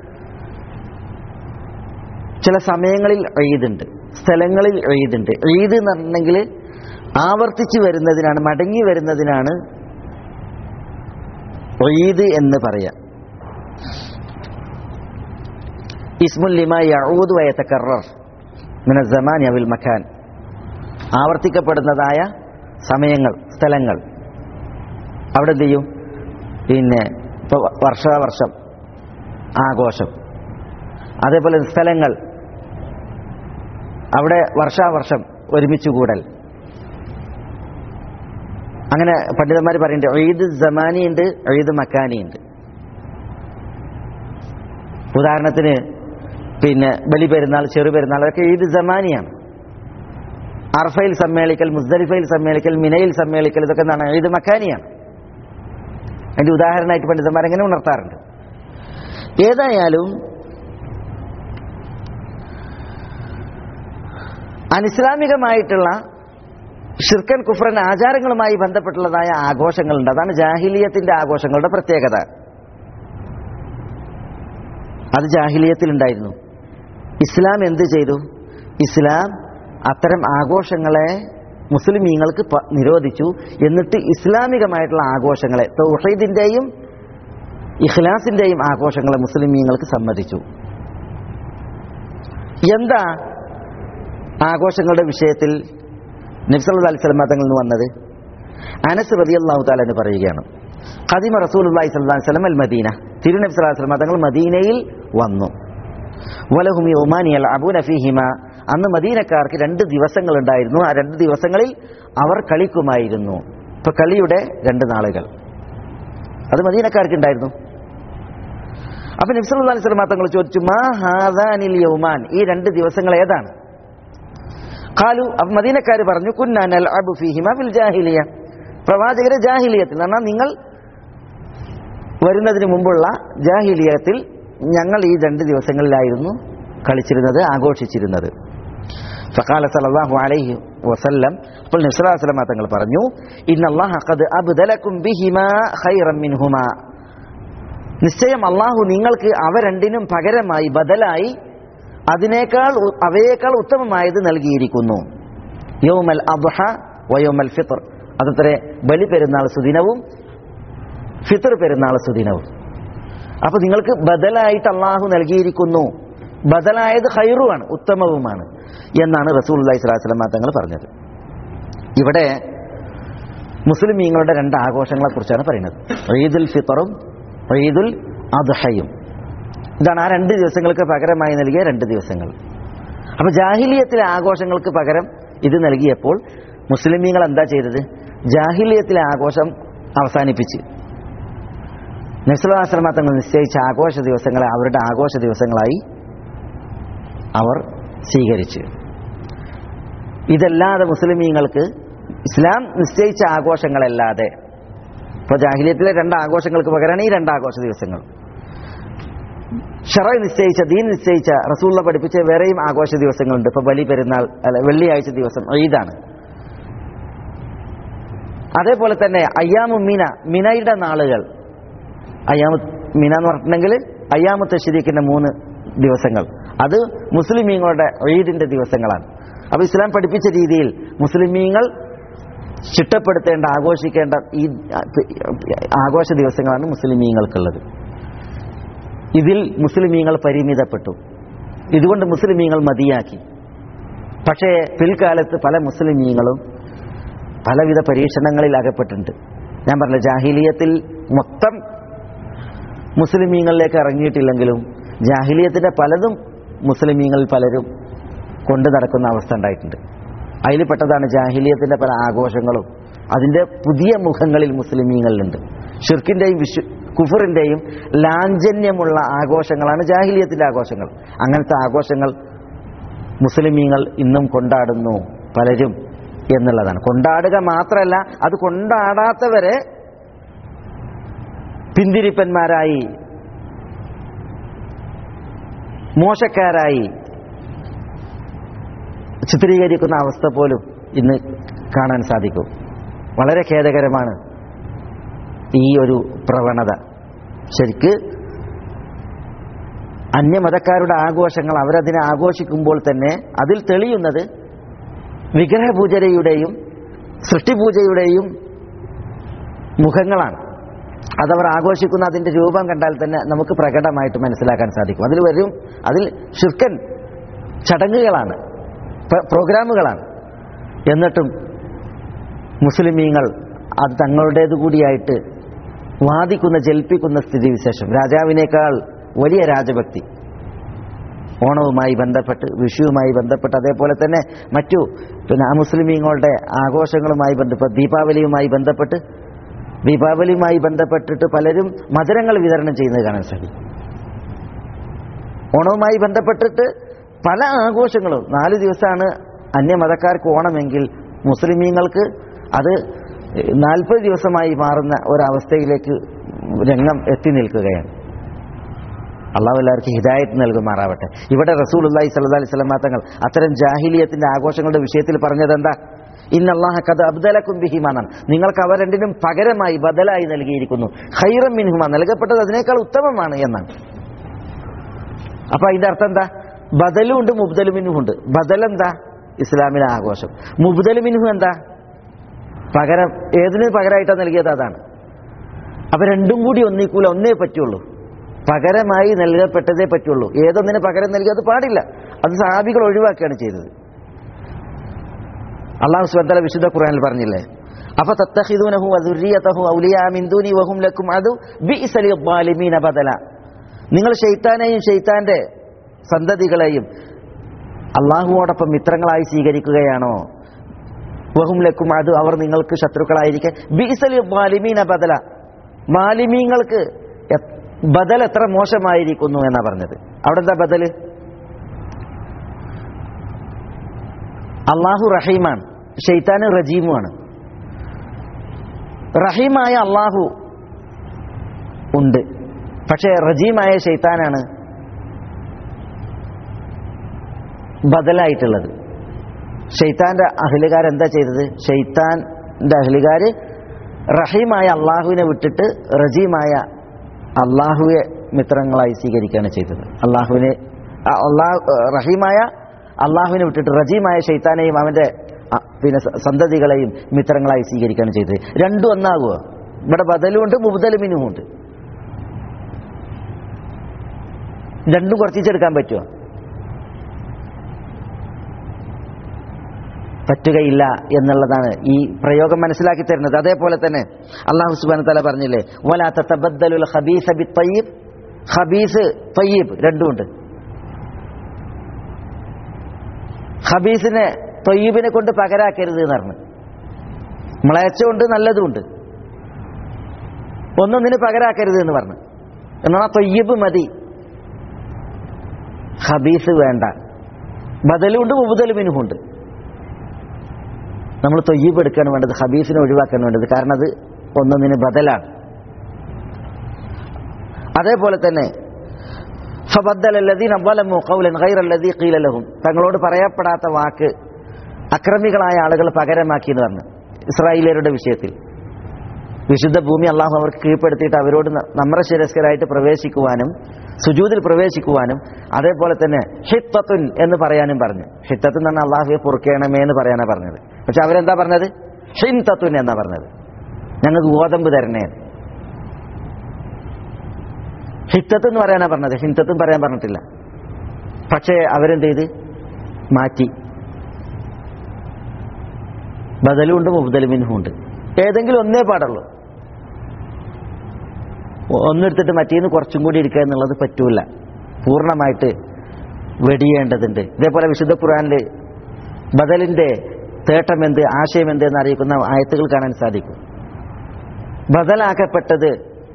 ചില സമയങ്ങളിൽ ഈദുണ്ട് സ്ഥലങ്ങളിൽ ഈദുണ്ട് ഈദ് എന്ന് പറഞ്ഞിട്ടുണ്ടെങ്കിൽ ആവർത്തിച്ച് വരുന്നതിനാണ് മടങ്ങി വരുന്നതിനാണ് ഈദ് എന്ന് പറയാം ഇസ്മുൽ ലിമ യഊദ് വയതകറർ മിന സമാൻ അവിൽ മക്കാൻ ആവർത്തിക്കപ്പെടുന്നതായ സമയങ്ങൾ സ്ഥലങ്ങൾ അവിടെ എന്ത് ചെയ്യും പിന്നെ ഇപ്പോൾ വർഷാവർഷം ആഘോഷം അതേപോലെ സ്ഥലങ്ങൾ അവിടെ വർഷാവർഷം ഒരുമിച്ച് കൂടൽ അങ്ങനെ പണ്ഡിതന്മാർ പറയുന്നുണ്ട് ഈദ് ജമാനി ഉണ്ട് ഈദ് മക്കാനി ഉണ്ട് ഉദാഹരണത്തിന് പിന്നെ ബലി പെരുന്നാൾ ചെറു പെരുന്നാൾ അതൊക്കെ ഈദ് ജമാനിയാണ് അർഫയിൽ സമ്മേളിക്കൽ മുസ്ദലിഫയിൽ സമ്മേളിക്കൽ മിനയിൽ സമ്മേളിക്കൽ ഇതൊക്കെ എന്താണ് ഈദ് മക്കാനിയാണ് അതിന്റെ ഉദാഹരണമായിട്ട് പണ്ഡിതന്മാർ എങ്ങനെ ഉണർത്താറുണ്ട് ഏതായാലും അനിസ്ലാമികമായിട്ടുള്ള ഷിർക്കൻ കുഫ്രൻ ആചാരങ്ങളുമായി ബന്ധപ്പെട്ടുള്ളതായ ആഘോഷങ്ങളുണ്ട് അതാണ് ജാഹിലിയത്തിന്റെ ആഘോഷങ്ങളുടെ പ്രത്യേകത അത് ജാഹിലിയത്തിലുണ്ടായിരുന്നു ഇസ്ലാം എന്ത് ചെയ്തു ഇസ്ലാം അത്തരം ആഘോഷങ്ങളെ മുസ്ലിമീങ്ങൾക്ക് പ- നിരോധിച്ചു എന്നിട്ട് ഇസ്ലാമികമായിട്ടുള്ള ആഘോഷങ്ങളെ തൗഹീദിന്റെയും ഇഖ്ലാസിന്റെയും ആഘോഷങ്ങളെ മുസ്ലിമീങ്ങൾക്ക് സമ്മതിച്ചു എന്താ ആഘോഷങ്ങളുടെ വിഷയത്തിൽ നബ്സല്ലാ അലിസ്ലം തങ്ങളിൽ നിന്ന് വന്നത് അനസ് റബി അള്ളാഹു താലെന്ന് പറയുകയാണ് ഖദിമ റസൂൽ അള്ളാഹി സ്വല്ലാ വസ്ലം അൽ മദീന തിരുനബി സ്വലാഹു വസ്ലം തങ്ങൾ മദീനയിൽ വന്നു വലഹും യൗമാനിയൽ അബൂന ഫീഹിമ അന്ന് മദീനക്കാർക്ക് രണ്ട് ദിവസങ്ങൾ ഉണ്ടായിരുന്നു ആ രണ്ട് ദിവസങ്ങളിൽ അവർ കളിക്കുമായിരുന്നു ഇപ്പൊ കളിയുടെ രണ്ട് നാളുകൾ അത് മദീനക്കാർക്ക് ഉണ്ടായിരുന്നു അപ്പൊ നബ്സല്ലാ അലൈഹി സ്വലം തങ്ങൾ ചോദിച്ചു മാ ഹാദാനിൽ യൗമാൻ ഈ രണ്ട് ദിവസങ്ങൾ ഏതാണ് ഖാലു അപ്പൊ മദീനക്കാർ പറഞ്ഞു കുന്നാനൽ അബു ഫീഹിമ ഫിൽ ജാഹിലിയ പ്രവാചകരെ ജാഹിലിയത്തിൽ എന്ന് പറഞ്ഞാൽ നിങ്ങൾ വരുന്നതിന് മുമ്പുള്ള ജാഹിലിയത്തിൽ ഞങ്ങൾ ഈ രണ്ട് ദിവസങ്ങളിലായിരുന്നു കളിച്ചിരുന്നത് ആഘോഷിച്ചിരുന്നത് ഫഖാല സല്ലല്ലാഹു അലൈഹി വസല്ലം അപ്പോൾ നബ്സല്ലാഹു അലൈഹി വസല്ലം തങ്ങൾ പറഞ്ഞു ഇന്നല്ലാഹ ഖദ് അബ്ദലക്കും ബിഹിമാ ഖൈറൻ മിൻഹുമാ നിശ്ചയം അള്ളാഹു നിങ്ങൾക്ക് അവ രണ്ടിനും പകരമായി ബദലായി അതിനേക്കാൾ ഉ- അവയേക്കാൾ ഉത്തമമായത് നൽകിയിരിക്കുന്നു യൗമൽ അബ്ഹ വയോമൽ ഫിത്ർ അതത്രേ ബലി പെരുന്നാൾ സുദിനവും ഫിത്ർ പെരുന്നാൾ സുദിനവും അപ്പൊ നിങ്ങൾക്ക് ബദലായിട്ട് അള്ളാഹു നൽകിയിരിക്കുന്നു ബദലായത് ഹൈറുവാണ് ഉത്തമവുമാണ് എന്നാണ് റസൂൽ അള്ളഹി സ്വലാസ്ലമ തങ്ങൾ പറഞ്ഞത് ഇവിടെ മുസ്ലിമീങ്ങളുടെ രണ്ട് ആഘോഷങ്ങളെ കുറിച്ചാണ് പറയുന്നത് ഈദുൽ ഫിത്തറും ഈദുൽ അദ്ഹയും ഇതാണ് ആ രണ്ട് ദിവസങ്ങൾക്ക് പകരമായി നൽകിയ രണ്ട് ദിവസങ്ങൾ അപ്പൊ ജാഹിലിയത്തിലെ ആഘോഷങ്ങൾക്ക് പകരം ഇത് നൽകിയപ്പോൾ മുസ്ലിമീങ്ങൾ എന്താ ചെയ്തത് ജാഹിലിയത്തിലെ ആഘോഷം അവസാനിപ്പിച്ച് നസ്ലാശ്രമ തങ്ങൾ നിശ്ചയിച്ച ആഘോഷ ദിവസങ്ങളെ അവരുടെ ആഘോഷ ദിവസങ്ങളായി അവർ സ്വീകരിച്ചു ഇതല്ലാതെ മുസ്ലിമീങ്ങൾക്ക് ഇസ്ലാം നിശ്ചയിച്ച ആഘോഷങ്ങളല്ലാതെ അപ്പോൾ ജാഹിലിയത്തിലെ രണ്ട് ആഘോഷങ്ങൾക്ക് പകരമാണ് ഈ രണ്ട് ആഘോഷ ദിവസങ്ങൾ ഷറ നിശ്ചയിച്ച ദീൻ നിശ്ചയിച്ച റസൂള്ള പഠിപ്പിച്ച വേറെയും ആഘോഷ ദിവസങ്ങളുണ്ട് ഇപ്പൊ ബലി പെരുന്നാൾ അല്ല വെള്ളിയാഴ്ച ദിവസം ഈദാണ് അതേപോലെ തന്നെ അയ്യാമു മിന മിനയുടെ നാളുകൾ അയ്യാമു മിന എന്ന് പറഞ്ഞിട്ടുണ്ടെങ്കിൽ അയ്യാമു തശ്രീഖിന്റെ മൂന്ന് ദിവസങ്ങൾ അത് മുസ്ലിമീങ്ങളുടെ ഈദിന്റെ ദിവസങ്ങളാണ് അപ്പൊ ഇസ്ലാം പഠിപ്പിച്ച രീതിയിൽ മുസ്ലിമീങ്ങൾ ചിട്ടപ്പെടുത്തേണ്ട ആഘോഷിക്കേണ്ട ഈ ആഘോഷ ദിവസങ്ങളാണ് മുസ്ലിമീങ്ങൾക്കുള്ളത് ഇതിൽ മുസ്ലിമീങ്ങൾ പരിമിതപ്പെട്ടു ഇതുകൊണ്ട് മുസ്ലിമീങ്ങൾ മതിയാക്കി പക്ഷേ പിൽക്കാലത്ത് പല മുസ്ലിമീങ്ങളും പലവിധ പരീക്ഷണങ്ങളിൽ അകപ്പെട്ടിട്ടുണ്ട് ഞാൻ പറഞ്ഞ ജാഹിലിയത്തിൽ മൊത്തം മുസ്ലിമീങ്ങളിലേക്ക് ഇറങ്ങിയിട്ടില്ലെങ്കിലും ജാഹിലിയത്തിന്റെ പലതും മുസ്ലിമീങ്ങളിൽ പലരും കൊണ്ടു നടക്കുന്ന അവസ്ഥ ഉണ്ടായിട്ടുണ്ട് അതിൽ പെട്ടതാണ് ജാഹിലിയത്തിന്റെ പല ആഘോഷങ്ങളും അതിന്റെ പുതിയ മുഖങ്ങളിൽ മുസ്ലിമീങ്ങളിലുണ്ട് ഷിർക്കിന്റെയും വിശ്വ കുഫറിന്റെയും ലാഞ്ചന്യമുള്ള ആഘോഷങ്ങളാണ് ജാഹിലിയത്തിന്റെ ആഘോഷങ്ങൾ അങ്ങനത്തെ ആഘോഷങ്ങൾ മുസ്ലിമീങ്ങൾ ഇന്നും കൊണ്ടാടുന്നു പലരും എന്നുള്ളതാണ് കൊണ്ടാടുക മാത്രമല്ല അത് കൊണ്ടാടാത്തവരെ പിന്തിരിപ്പന്മാരായി മോശക്കാരായി ചിത്രീകരിക്കുന്ന അവസ്ഥ പോലും ഇന്ന് കാണാൻ സാധിക്കും വളരെ ഖേദകരമാണ് ഈ ഒരു പ്രവണത ശരിക്ക് അന്യമതക്കാരുടെ ആഘോഷങ്ങൾ അവരതിനെ ആഘോഷിക്കുമ്പോൾ തന്നെ അതിൽ തെളിയുന്നത് വിഗ്രഹപൂജയുടെയും സൃഷ്ടിപൂജയുടെയും മുഖങ്ങളാണ് അതവർ ആഘോഷിക്കുന്ന അതിന്റെ രൂപം കണ്ടാൽ തന്നെ നമുക്ക് പ്രകടമായിട്ട് മനസ്സിലാക്കാൻ സാധിക്കും അതിൽ വരും അതിൽ ഷിർക്കൻ ചടങ്ങുകളാണ് പ്ര- പ്രോഗ്രാമുകളാണ് എന്നിട്ടും മുസ്ലിമീങ്ങൾ അത് തങ്ങളുടേത് കൂടിയായിട്ട് വാദിക്കുന്ന ജൽപ്പിക്കുന്ന സ്ഥിതിവിശേഷം രാജാവിനേക്കാൾ വലിയ രാജഭക്തി ഓണവുമായി ബന്ധപ്പെട്ട് വിഷുവുമായി ബന്ധപ്പെട്ട് അതേപോലെ തന്നെ മറ്റു പിന്നെ അമുസ്ലിമീങ്ങളുടെ ആഘോഷങ്ങളുമായി ബന്ധപ്പെട്ട് ദീപാവലിയുമായി ബന്ധപ്പെട്ട് ദീപാവലിയുമായി ബന്ധപ്പെട്ടിട്ട് പലരും മധുരങ്ങൾ വിതരണം ചെയ്യുന്നത് കാണാൻ സാധിക്കും ഓണവുമായി ബന്ധപ്പെട്ടിട്ട് പല ആഘോഷങ്ങളും നാല് ദിവസമാണ് അന്യമതക്കാർക്ക് ഓണമെങ്കിൽ മുസ്ലിമീങ്ങൾക്ക് അത് നാൽപ്പത് ദിവസമായി മാറുന്ന ഒരവസ്ഥയിലേക്ക് രംഗം എത്തി നിൽക്കുകയാണ് അള്ളാഹു എല്ലാവർക്കും ഹിദായത്ത് നൽകുമാറാവട്ടെ ഇവിടെ റസൂൽ അള്ളാഹി സല്ലാ അലൈഹി സ്വലമാ തങ്ങൾ അത്തരം ജാഹിലിയത്തിന്റെ ആഘോഷങ്ങളുടെ വിഷയത്തിൽ പറഞ്ഞത് എന്താ ഇന്നല്ലാഹ കഥ അബ്ദലക്കും ബിഹിമാനാണ് നിങ്ങൾക്ക് അവ രണ്ടിനും പകരമായി ബദലായി നൽകിയിരിക്കുന്നു ഹൈറം മിൻഹുമ നൽകപ്പെട്ടത് അതിനേക്കാൾ ഉത്തമമാണ് എന്നാണ് അപ്പൊ അതിന്റെ അർത്ഥം എന്താ ബദലും ഉണ്ട് മുബ്ദലു മിൻഹും ഉണ്ട് ബദൽ എന്താ ഇസ്ലാമിലെ ആഘോഷം മുബ്ദലു മിൻഹു എന്താ പകരം ഏതിന് പകരമായിട്ടാണ് നൽകിയത് അതാണ് അപ്പൊ രണ്ടും കൂടി ഒന്നിക്കൂല ഒന്നേ പറ്റുള്ളൂ പകരമായി നൽകപ്പെട്ടതേ പറ്റുള്ളൂ ഏതൊന്നിന് പകരം നൽകിയത് പാടില്ല അത് സാബികൾ ഒഴിവാക്കുകയാണ് ചെയ്തത് അള്ളാഹു സ്വന്തല വിശുദ്ധ ഖുർആനിൽ പറഞ്ഞില്ലേ അപ്പൊ തത്തഹിദൂനഹു അദുരിയതഹു ഔലിയാ മിൻ ദൂനി വഹും ലക്കും അദു ബിഇസ ലിദ്ദാലിമീന ബദല നിങ്ങൾ ഷെയ്ത്താനെയും ഷെയ്ത്താന്റെ സന്തതികളെയും അള്ളാഹുവോടൊപ്പം മിത്രങ്ങളായി സ്വീകരിക്കുകയാണോ വഹും ലക്കും അത് അവർ നിങ്ങൾക്ക് ശത്രുക്കളായിരിക്കെ ബിഇസ ലിദ്ദാലിമീന ബദല മാലിമീങ്ങൾക്ക് എ- ബദൽ എത്ര മോശമായിരിക്കുന്നു എന്നാ പറഞ്ഞത് അവിടെ എന്താ ബദല് അള്ളാഹു റഹീമാണ് ഷെയ്ത്താന് റജീമുമാണ് റഹീമായ അള്ളാഹു ഉണ്ട് പക്ഷേ റജീമായ ഷെയ്ത്താനാണ് ബദലായിട്ടുള്ളത് ഷെയ്ത്താന്റെ അഹ്ലുകാർ എന്താ ചെയ്തത് ഷെയ്ത്താന്റെ അഹ്ലുകാർ റഹീമായ അള്ളാഹുവിനെ വിട്ടിട്ട് റജീമായ അള്ളാഹുവെ മിത്രങ്ങളായി സ്വീകരിക്കുകയാണ് ചെയ്തത് അള്ളാഹുവിനെ അ- അള്ളാഹു റഹീമായ അള്ളാഹുവിനെ വിട്ടിട്ട് റജീമായ ഷെയ്ത്താനെയും അവന്റെ അ, പിന്നെ സ- സന്തതികളെയും മിത്രങ്ങളായി സ്വീകരിക്കുകയാണ് ചെയ്തത് രണ്ടും ഒന്നാകുക ഇവിടെ ബദലുമുണ്ട് മുബദലുമിനും ഉണ്ട് രണ്ടും കുറച്ചിച്ചെടുക്കാൻ പറ്റുമോ പറ്റുകയില്ല എന്നുള്ളതാണ് ഈ പ്രയോഗം മനസ്സിലാക്കി തരുന്നത് അതേപോലെ തന്നെ അള്ളാഹു സുബാന തല പറഞ്ഞില്ലേ വലാത്ത തബദ്ദലുൽ ഹബീസ് ബി തയ്യബ് ഹബീസ് തയ്യബ് രണ്ടുമുണ്ട് ഹബീസിനെ തൊയ്യബിനെ കൊണ്ട് പകരാക്കരുത് എന്ന് പറഞ്ഞു മ്ലേച്ചമുണ്ട് നല്ലതുമുണ്ട് ഒന്നൊന്നിന് പകരാക്കരുത് എന്ന് പറഞ്ഞു എന്നാൽ തൊയ്യബ് മതി ഹബീസ് വേണ്ട ബദലുണ്ട് മുബുദലുമിനുമുണ്ട് നമ്മൾ തൊയ്യബ് എടുക്കുകയാണ് വേണ്ടത് ഹബീസിനെ ഒഴിവാക്കാൻ വേണ്ടത് കാരണം അത് ഒന്നൊന്നിന് ബദലാണ് അതേപോലെ തന്നെ ഫബദ്ദല الذين ظلموا قولا غير الذي قيل لهم തങ്ങളോട് പറയപ്പെടാത്ത വാക്ക് അക്രമികളായ ആളുകൾ പകരമാക്കി എന്ന് പറഞ്ഞു ഇസ്രായേലിയരുടെ വിഷയത്തിൽ വിശുദ്ധ ഭൂമി അള്ളാഹു അവർക്ക് കീഴ്പ്പെടുത്തിയിട്ട് അവരോട് ന- നമ്രശിരസ്കരായിട്ട് പ്രവേശിക്കുവാനും സുജൂതിൽ പ്രവേശിക്കുവാനും അതേപോലെ തന്നെ ഹിത്തത്തുൻ എന്ന് പറയാനും പറഞ്ഞു ഹിത്തത്തുൻ എന്ന് പറഞ്ഞാൽ അള്ളാഹുവെ പൊറുക്കണമേ എന്ന് പറയാനാണ് പറഞ്ഞത് പക്ഷെ അവരെന്താ പറഞ്ഞത് ഹിൻതത്തുൻ എന്നാ പറഞ്ഞത് ഞങ്ങൾക്ക് ഗോതമ്പ് തരണേ ഹിത്തത്ത് എന്ന് പറയാനാ പറഞ്ഞത് ഹിന്തത്തും പറയാൻ പറഞ്ഞിട്ടില്ല പക്ഷേ അവരെന്ത് ചെയ്ത് മാറ്റി ബദലും ഉണ്ട് മുബദലുമിനും ഉണ്ട് ഏതെങ്കിലും ഒന്നേ പാടുള്ളൂ ഒന്നെടുത്തിട്ട് മറ്റേന്ന് കുറച്ചും കൂടി എടുക്കുക എന്നുള്ളത് പറ്റൂല പൂർണ്ണമായിട്ട് വെടിയേണ്ടതുണ്ട് ഇതേപോലെ വിശുദ്ധ ഖുറാനിൽ ബദലിന്റെ തേട്ടം എന്ത് ആശയം എന്ത് എന്ന് അറിയിക്കുന്ന ആയത്തുകൾ കാണാൻ സാധിക്കും ബദലാക്കപ്പെട്ടത്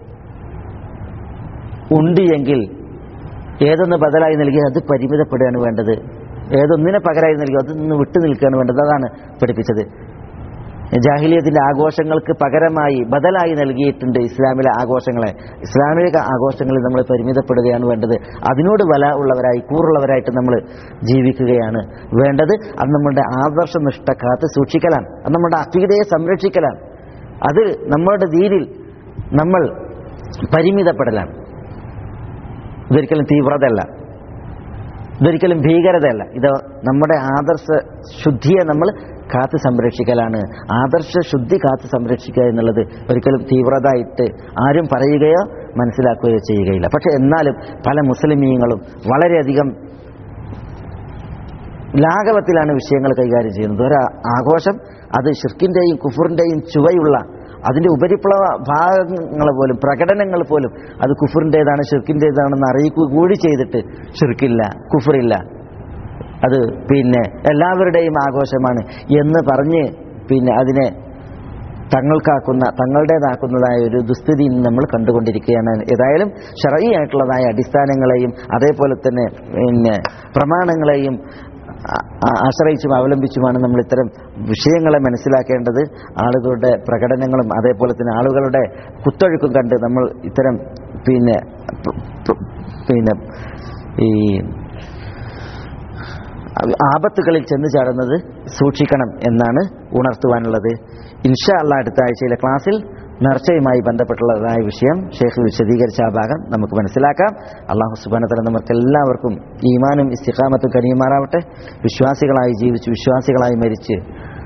ഉണ്ട് എങ്കിൽ ഏതൊന്ന് ബദലായി നൽകി അത് പരിമിതപ്പെടുകയാണ് വേണ്ടത് ഏതൊന്നിനെ പകരമായി നൽകി അതിൽ നിന്ന് വിട്ടു നിൽക്കുകയാണ് വേണ്ടത് അതാണ് പഠിപ്പിച്ചത് ജാഹിലിയത്തിന്റെ ആഘോഷങ്ങൾക്ക് പകരമായി ബദലായി നൽകിയിട്ടുണ്ട് ഇസ്ലാമിലെ ആഘോഷങ്ങളെ ഇസ്ലാമിക ആഘോഷങ്ങളിൽ നമ്മൾ പരിമിതപ്പെടുകയാണ് വേണ്ടത് അതിനോട് വല ഉള്ളവരായി കൂറുള്ളവരായിട്ട് നമ്മൾ ജീവിക്കുകയാണ് വേണ്ടത് അത് നമ്മളുടെ ആദർശനിഷ്ഠ കാത്ത് സൂക്ഷിക്കലാണ് അത് നമ്മുടെ അഖീദയെ സംരക്ഷിക്കലാണ് അത് നമ്മളുടെ ദീനിൽ നമ്മൾ പരിമിതപ്പെടലാണ് ഇതൊരിക്കലും തീവ്രതയല്ല ഇതൊരിക്കലും ഭീകരതയല്ല ഇത് നമ്മുടെ ആദർശ ശുദ്ധിയെ നമ്മൾ കാത്ത് സംരക്ഷിക്കലാണ് ആദർശ ശുദ്ധി കാത്ത് സംരക്ഷിക്കുക എന്നുള്ളത് ഒരിക്കലും തീവ്രതയായിട്ട് ആരും പറയുകയോ മനസ്സിലാക്കുകയോ ചെയ്യുകയില്ല പക്ഷെ എന്നാലും പല മുസ്ലിമീങ്ങളും വളരെയധികം ലാഘവത്തിലാണ് വിഷയങ്ങൾ കൈകാര്യം ചെയ്യുന്നത് ഒരു ആഘോഷം അത് ഷിർക്കിന്റെയും കുഫറിന്റെയും ചുവയുള്ള അതിന്റെ ഉപരിപ്ലവ ഭാഗങ്ങൾ പോലും പ്രകടനങ്ങൾ പോലും അത് കുഫറിൻ്റെതാണ് ഷിർക്കിൻ്റെതാണെന്ന് അറിയിക്കുക കൂടി ചെയ്തിട്ട് ഷിർക്കില്ല കുഫറില്ല അത് പിന്നെ എല്ലാവരുടെയും ആഘോഷമാണ് എന്ന് പറഞ്ഞ് പിന്നെ അതിനെ തങ്ങൾക്കാക്കുന്ന തങ്ങളുടേതാക്കുന്നതായ ഒരു ദുസ്ഥിതി ഇന്ന് നമ്മൾ കണ്ടുകൊണ്ടിരിക്കുകയാണ് ഏതായാലും ഷറയിയായിട്ടുള്ളതായ അടിസ്ഥാനങ്ങളെയും അതേപോലെ തന്നെ പിന്നെ പ്രമാണങ്ങളെയും ആ- ആ- ആശ്രയിച്ചും അവലംബിച്ചുമാണ് നമ്മൾ ഇത്തരം വിഷയങ്ങളെ മനസ്സിലാക്കേണ്ടത് ആളുകളുടെ പ്രകടനങ്ങളും അതേപോലെ തന്നെ ആളുകളുടെ കുത്തൊഴുക്കും കണ്ട് നമ്മൾ ഇത്തരം പിന്നെ പ- പ- പിന്നെ ഈ ആപത്തുകളിൽ ചെന്ന് ചാടുന്നത് സൂക്ഷിക്കണം എന്നാണ് ഉണർത്തുവാനുള്ളത് ഇൻഷാ അല്ല അടുത്ത ആഴ്ചയിലെ ക്ലാസ്സിൽ നേർച്ചയുമായി ബന്ധപ്പെട്ടുള്ളതായ വിഷയം ഷേഖ് വിശദീകരിച്ച ആ ഭാഗം നമുക്ക് മനസ്സിലാക്കാം അള്ളാഹു സുബാനത്തല നമുക്ക് എല്ലാവർക്കും ഈമാനും ഇസ്തിഖാമത്തും കനിയുമാറാവട്ടെ വിശ്വാസികളായി ജീവിച്ച് വിശ്വാസികളായി മരിച്ച്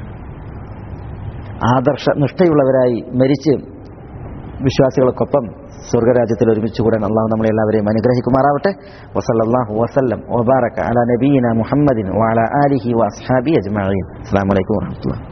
ആദർശ നിഷ്ഠയുള്ളവരായി മരിച്ച് വിശ്വാസികൾക്കൊപ്പം സ്വർഗരാജ്യത്തിൽ ഒരുമിച്ച് കൂടാൻ അള്ളാഹു നമ്മളെ എല്ലാവരെയും അനുഗ്രഹിക്കുമാറാവട്ടെ വസല്ലാഹു വസല്ലം ഒബാറക്ക അല നബീന മുഹമ്മദിൻ വാല ആലിഹി വസ്ഹാബി അജ്മീൻ അസ്സാം വലൈക്കും വാഹമത്തുള്ള